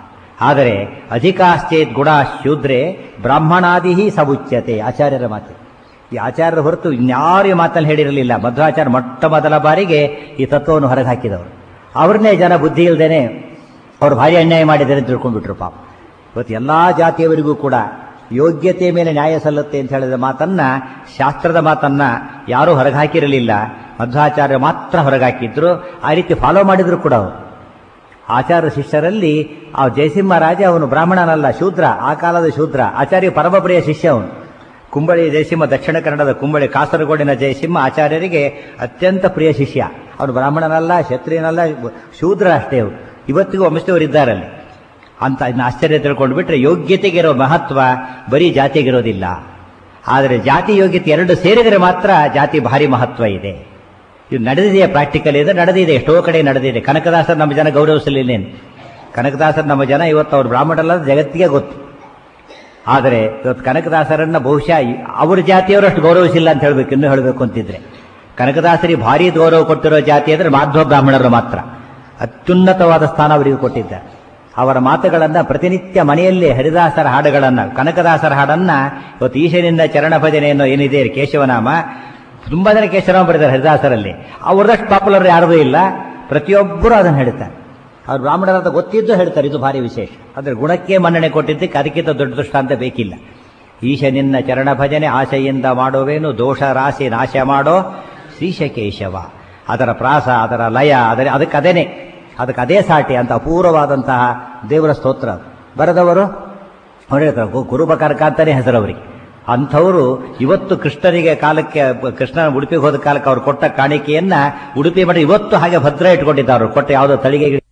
ಆದರೆ ಅಧಿಕಾಶ್ಚೇತ್ ಗುಣ ಶೂದ್ರೆ ಬ್ರಾಹ್ಮಣಾದಿ ಸಬುಚ್ಯತೆ ಆಚಾರ್ಯರ ಮಾತು ಈ ಆಚಾರ್ಯರ ಹೊರತು ಇನ್ಯಾರು ಈ ಮಾತಲ್ಲಿ ಹೇಳಿರಲಿಲ್ಲ ಮಧ್ವಾಚಾರ್ಯ ಮೊಟ್ಟ ಮೊದಲ ಬಾರಿಗೆ ಈ ತತ್ವವನ್ನು ಹೊರಗೆ ಹಾಕಿದವರು ಅವ್ರನ್ನೇ ಜನ ಬುದ್ಧಿ ಇಲ್ದೇನೆ ಅವ್ರು ಭಾರಿ ಅನ್ಯಾಯ ಮಾಡಿದ್ದಾರೆ ಅಂತ ತಿಳ್ಕೊಂಡ್ಬಿಟ್ರು ಪಾಪ ಇವತ್ತು ಎಲ್ಲಾ ಜಾತಿಯವರಿಗೂ ಕೂಡ ಯೋಗ್ಯತೆ ಮೇಲೆ ನ್ಯಾಯ ಸಲ್ಲುತ್ತೆ ಅಂತ ಹೇಳಿದ ಮಾತನ್ನ ಶಾಸ್ತ್ರದ ಮಾತನ್ನ ಯಾರೂ ಹೊರಗೆ ಹಾಕಿರಲಿಲ್ಲ ಮಧ್ವಾಚಾರ್ಯ ಮಾತ್ರ ಹೊರಗೆ ಹಾಕಿದ್ರು ಆ ರೀತಿ ಫಾಲೋ ಮಾಡಿದ್ರು ಕೂಡ ಅವರು ಆಚಾರ್ಯ ಶಿಷ್ಯರಲ್ಲಿ ಆ ಜಯಸಿಂಹರಾಜ ಅವನು ಬ್ರಾಹ್ಮಣನಲ್ಲ ಶೂದ್ರ ಆ ಕಾಲದ ಶೂದ್ರ ಆಚಾರ್ಯ ಪರಮಪ್ರಿಯ ಶಿಷ್ಯ ಅವನು ಕುಂಬಳಿ ಜಯಸಿಂಹ ದಕ್ಷಿಣ ಕನ್ನಡದ ಕುಂಬಳಿ ಕಾಸರಗೋಡಿನ ಜಯಸಿಂಹ ಆಚಾರ್ಯರಿಗೆ ಅತ್ಯಂತ ಪ್ರಿಯ ಶಿಷ್ಯ ಅವನು ಬ್ರಾಹ್ಮಣನಲ್ಲ ಕ್ಷತ್ರಿಯನಲ್ಲ ಶೂದ್ರ ಅಷ್ಟೇ ಅವರು ಇವತ್ತಿಗೂ ವಂಶದವರು ಇದ್ದಾರಲ್ಲಿ ಅಂತ ಇದನ್ನ ಆಶ್ಚರ್ಯ ತಿಳ್ಕೊಂಡು ಬಿಟ್ರೆ ಯೋಗ್ಯತೆಗೆ ಇರೋ ಮಹತ್ವ ಬರೀ ಜಾತಿಗಿರೋದಿಲ್ಲ ಆದರೆ ಜಾತಿ ಯೋಗ್ಯತೆ ಎರಡು ಸೇರಿದರೆ ಮಾತ್ರ ಜಾತಿ ಭಾರಿ ಮಹತ್ವ ಇದೆ ಇದು ನಡೆದಿದೆಯಾ ಪ್ರಾಕ್ಟಿಕಲ್ ಇದೆ ನಡೆದಿದೆ ಎಷ್ಟೋ ಕಡೆ ನಡೆದಿದೆ ಕನಕದಾಸರು ನಮ್ಮ ಜನ ಗೌರವಿಸಲಿಲ್ಲೇನು ಕನಕದಾಸರು ನಮ್ಮ ಜನ ಇವತ್ತು ಅವ್ರು ಬ್ರಾಹ್ಮಣರಲ್ಲ ಜಗತ್ತಿಗೆ ಗೊತ್ತು ಆದರೆ ಇವತ್ತು ಕನಕದಾಸರನ್ನ ಬಹುಶಃ ಅವ್ರ ಜಾತಿಯವರು ಅಷ್ಟು ಗೌರವಿಸಿಲ್ಲ ಅಂತ ಹೇಳ್ಬೇಕು ಇನ್ನೂ ಹೇಳಬೇಕು ಅಂತಿದ್ರೆ ಕನಕದಾಸರಿಗೆ ಭಾರಿ ಗೌರವ ಕೊಟ್ಟಿರೋ ಜಾತಿ ಅಂದರೆ ಮಾಧ್ವ ಬ್ರಾಹ್ಮಣರು ಮಾತ್ರ ಅತ್ಯುನ್ನತವಾದ ಸ್ಥಾನ ಅವರಿಗೆ ಕೊಟ್ಟಿದ್ದಾರೆ ಅವರ ಮಾತುಗಳನ್ನ ಪ್ರತಿನಿತ್ಯ ಮನೆಯಲ್ಲಿ ಹರಿದಾಸರ ಹಾಡುಗಳನ್ನ ಕನಕದಾಸರ ಹಾಡನ್ನ ಇವತ್ತು ಈಶನಿಂದ ಚರಣ ಭಜನೆಯನ್ನು ಏನಿದೆ ಕೇಶವನಾಮ ತುಂಬಾ ಜನ ಕೇಶವನಾಮ ಬರೆದಾರೆ ಹರಿದಾಸರಲ್ಲಿ ಅವ್ರದಷ್ಟು ಪಾಪ್ಯುಲರ್ ಯಾರದೂ ಇಲ್ಲ ಪ್ರತಿಯೊಬ್ಬರು ಅದನ್ನು ಹೇಳ್ತಾರೆ ಅವ್ರು ಬ್ರಾಹ್ಮಣರಾದ ಗೊತ್ತಿದ್ದು ಹೇಳ್ತಾರೆ ಇದು ಭಾರಿ ವಿಶೇಷ ಆದರೆ ಗುಣಕ್ಕೆ ಮನ್ನಣೆ ಕೊಟ್ಟಿದ್ದಕ್ಕೆ ಅದಕ್ಕಿಂತ ದೊಡ್ಡ ದೃಷ್ಟಾಂತ ಬೇಕಿಲ್ಲ ಈಶನಿನ್ನ ಚರಣ ಭಜನೆ ಆಶೆಯಿಂದ ಮಾಡುವೇನು ದೋಷ ರಾಶಿ ನಾಶ ಮಾಡೋ ಶ್ರೀಶಕೇಶವ ಅದರ ಪ್ರಾಸ ಅದರ ಲಯ ಅದರ ಅದಕ್ಕೆ ಅದೇನೆ ಅದಕ್ಕೆ ಅದೇ ಸಾಟಿ ಅಂತ ಅಪೂರ್ವವಾದಂತಹ ದೇವರ ಸ್ತೋತ್ರ ಅದು. ಬರೆದವರು ಅವ್ರು ಹೇಳ್ತಾರೆ ಗು- ಗುರುಬಕರ್ಕ ಅಂತಾನೆ ಹೆಸರು ಅವರಿಗೆ ಅಂಥವರು ಇವತ್ತು ಕೃಷ್ಣನಿಗೆ ಕಾಲಕ್ಕೆ ಕೃಷ್ಣನ ಉಡುಪಿಗೆ ಹೋದ ಕಾಲಕ್ಕೆ ಅವ್ರು ಕೊಟ್ಟ ಕಾಣಿಕೆಯನ್ನ ಉಡುಪಿ ಮಠ ಇವತ್ತು ಹಾಗೆ ಭದ್ರ ಇಟ್ಕೊಂಡಿದ್ದಾರೆ ಅವ್ರು ಕೊಟ್ಟ ಯಾವುದೋ ತಳಿಗೆ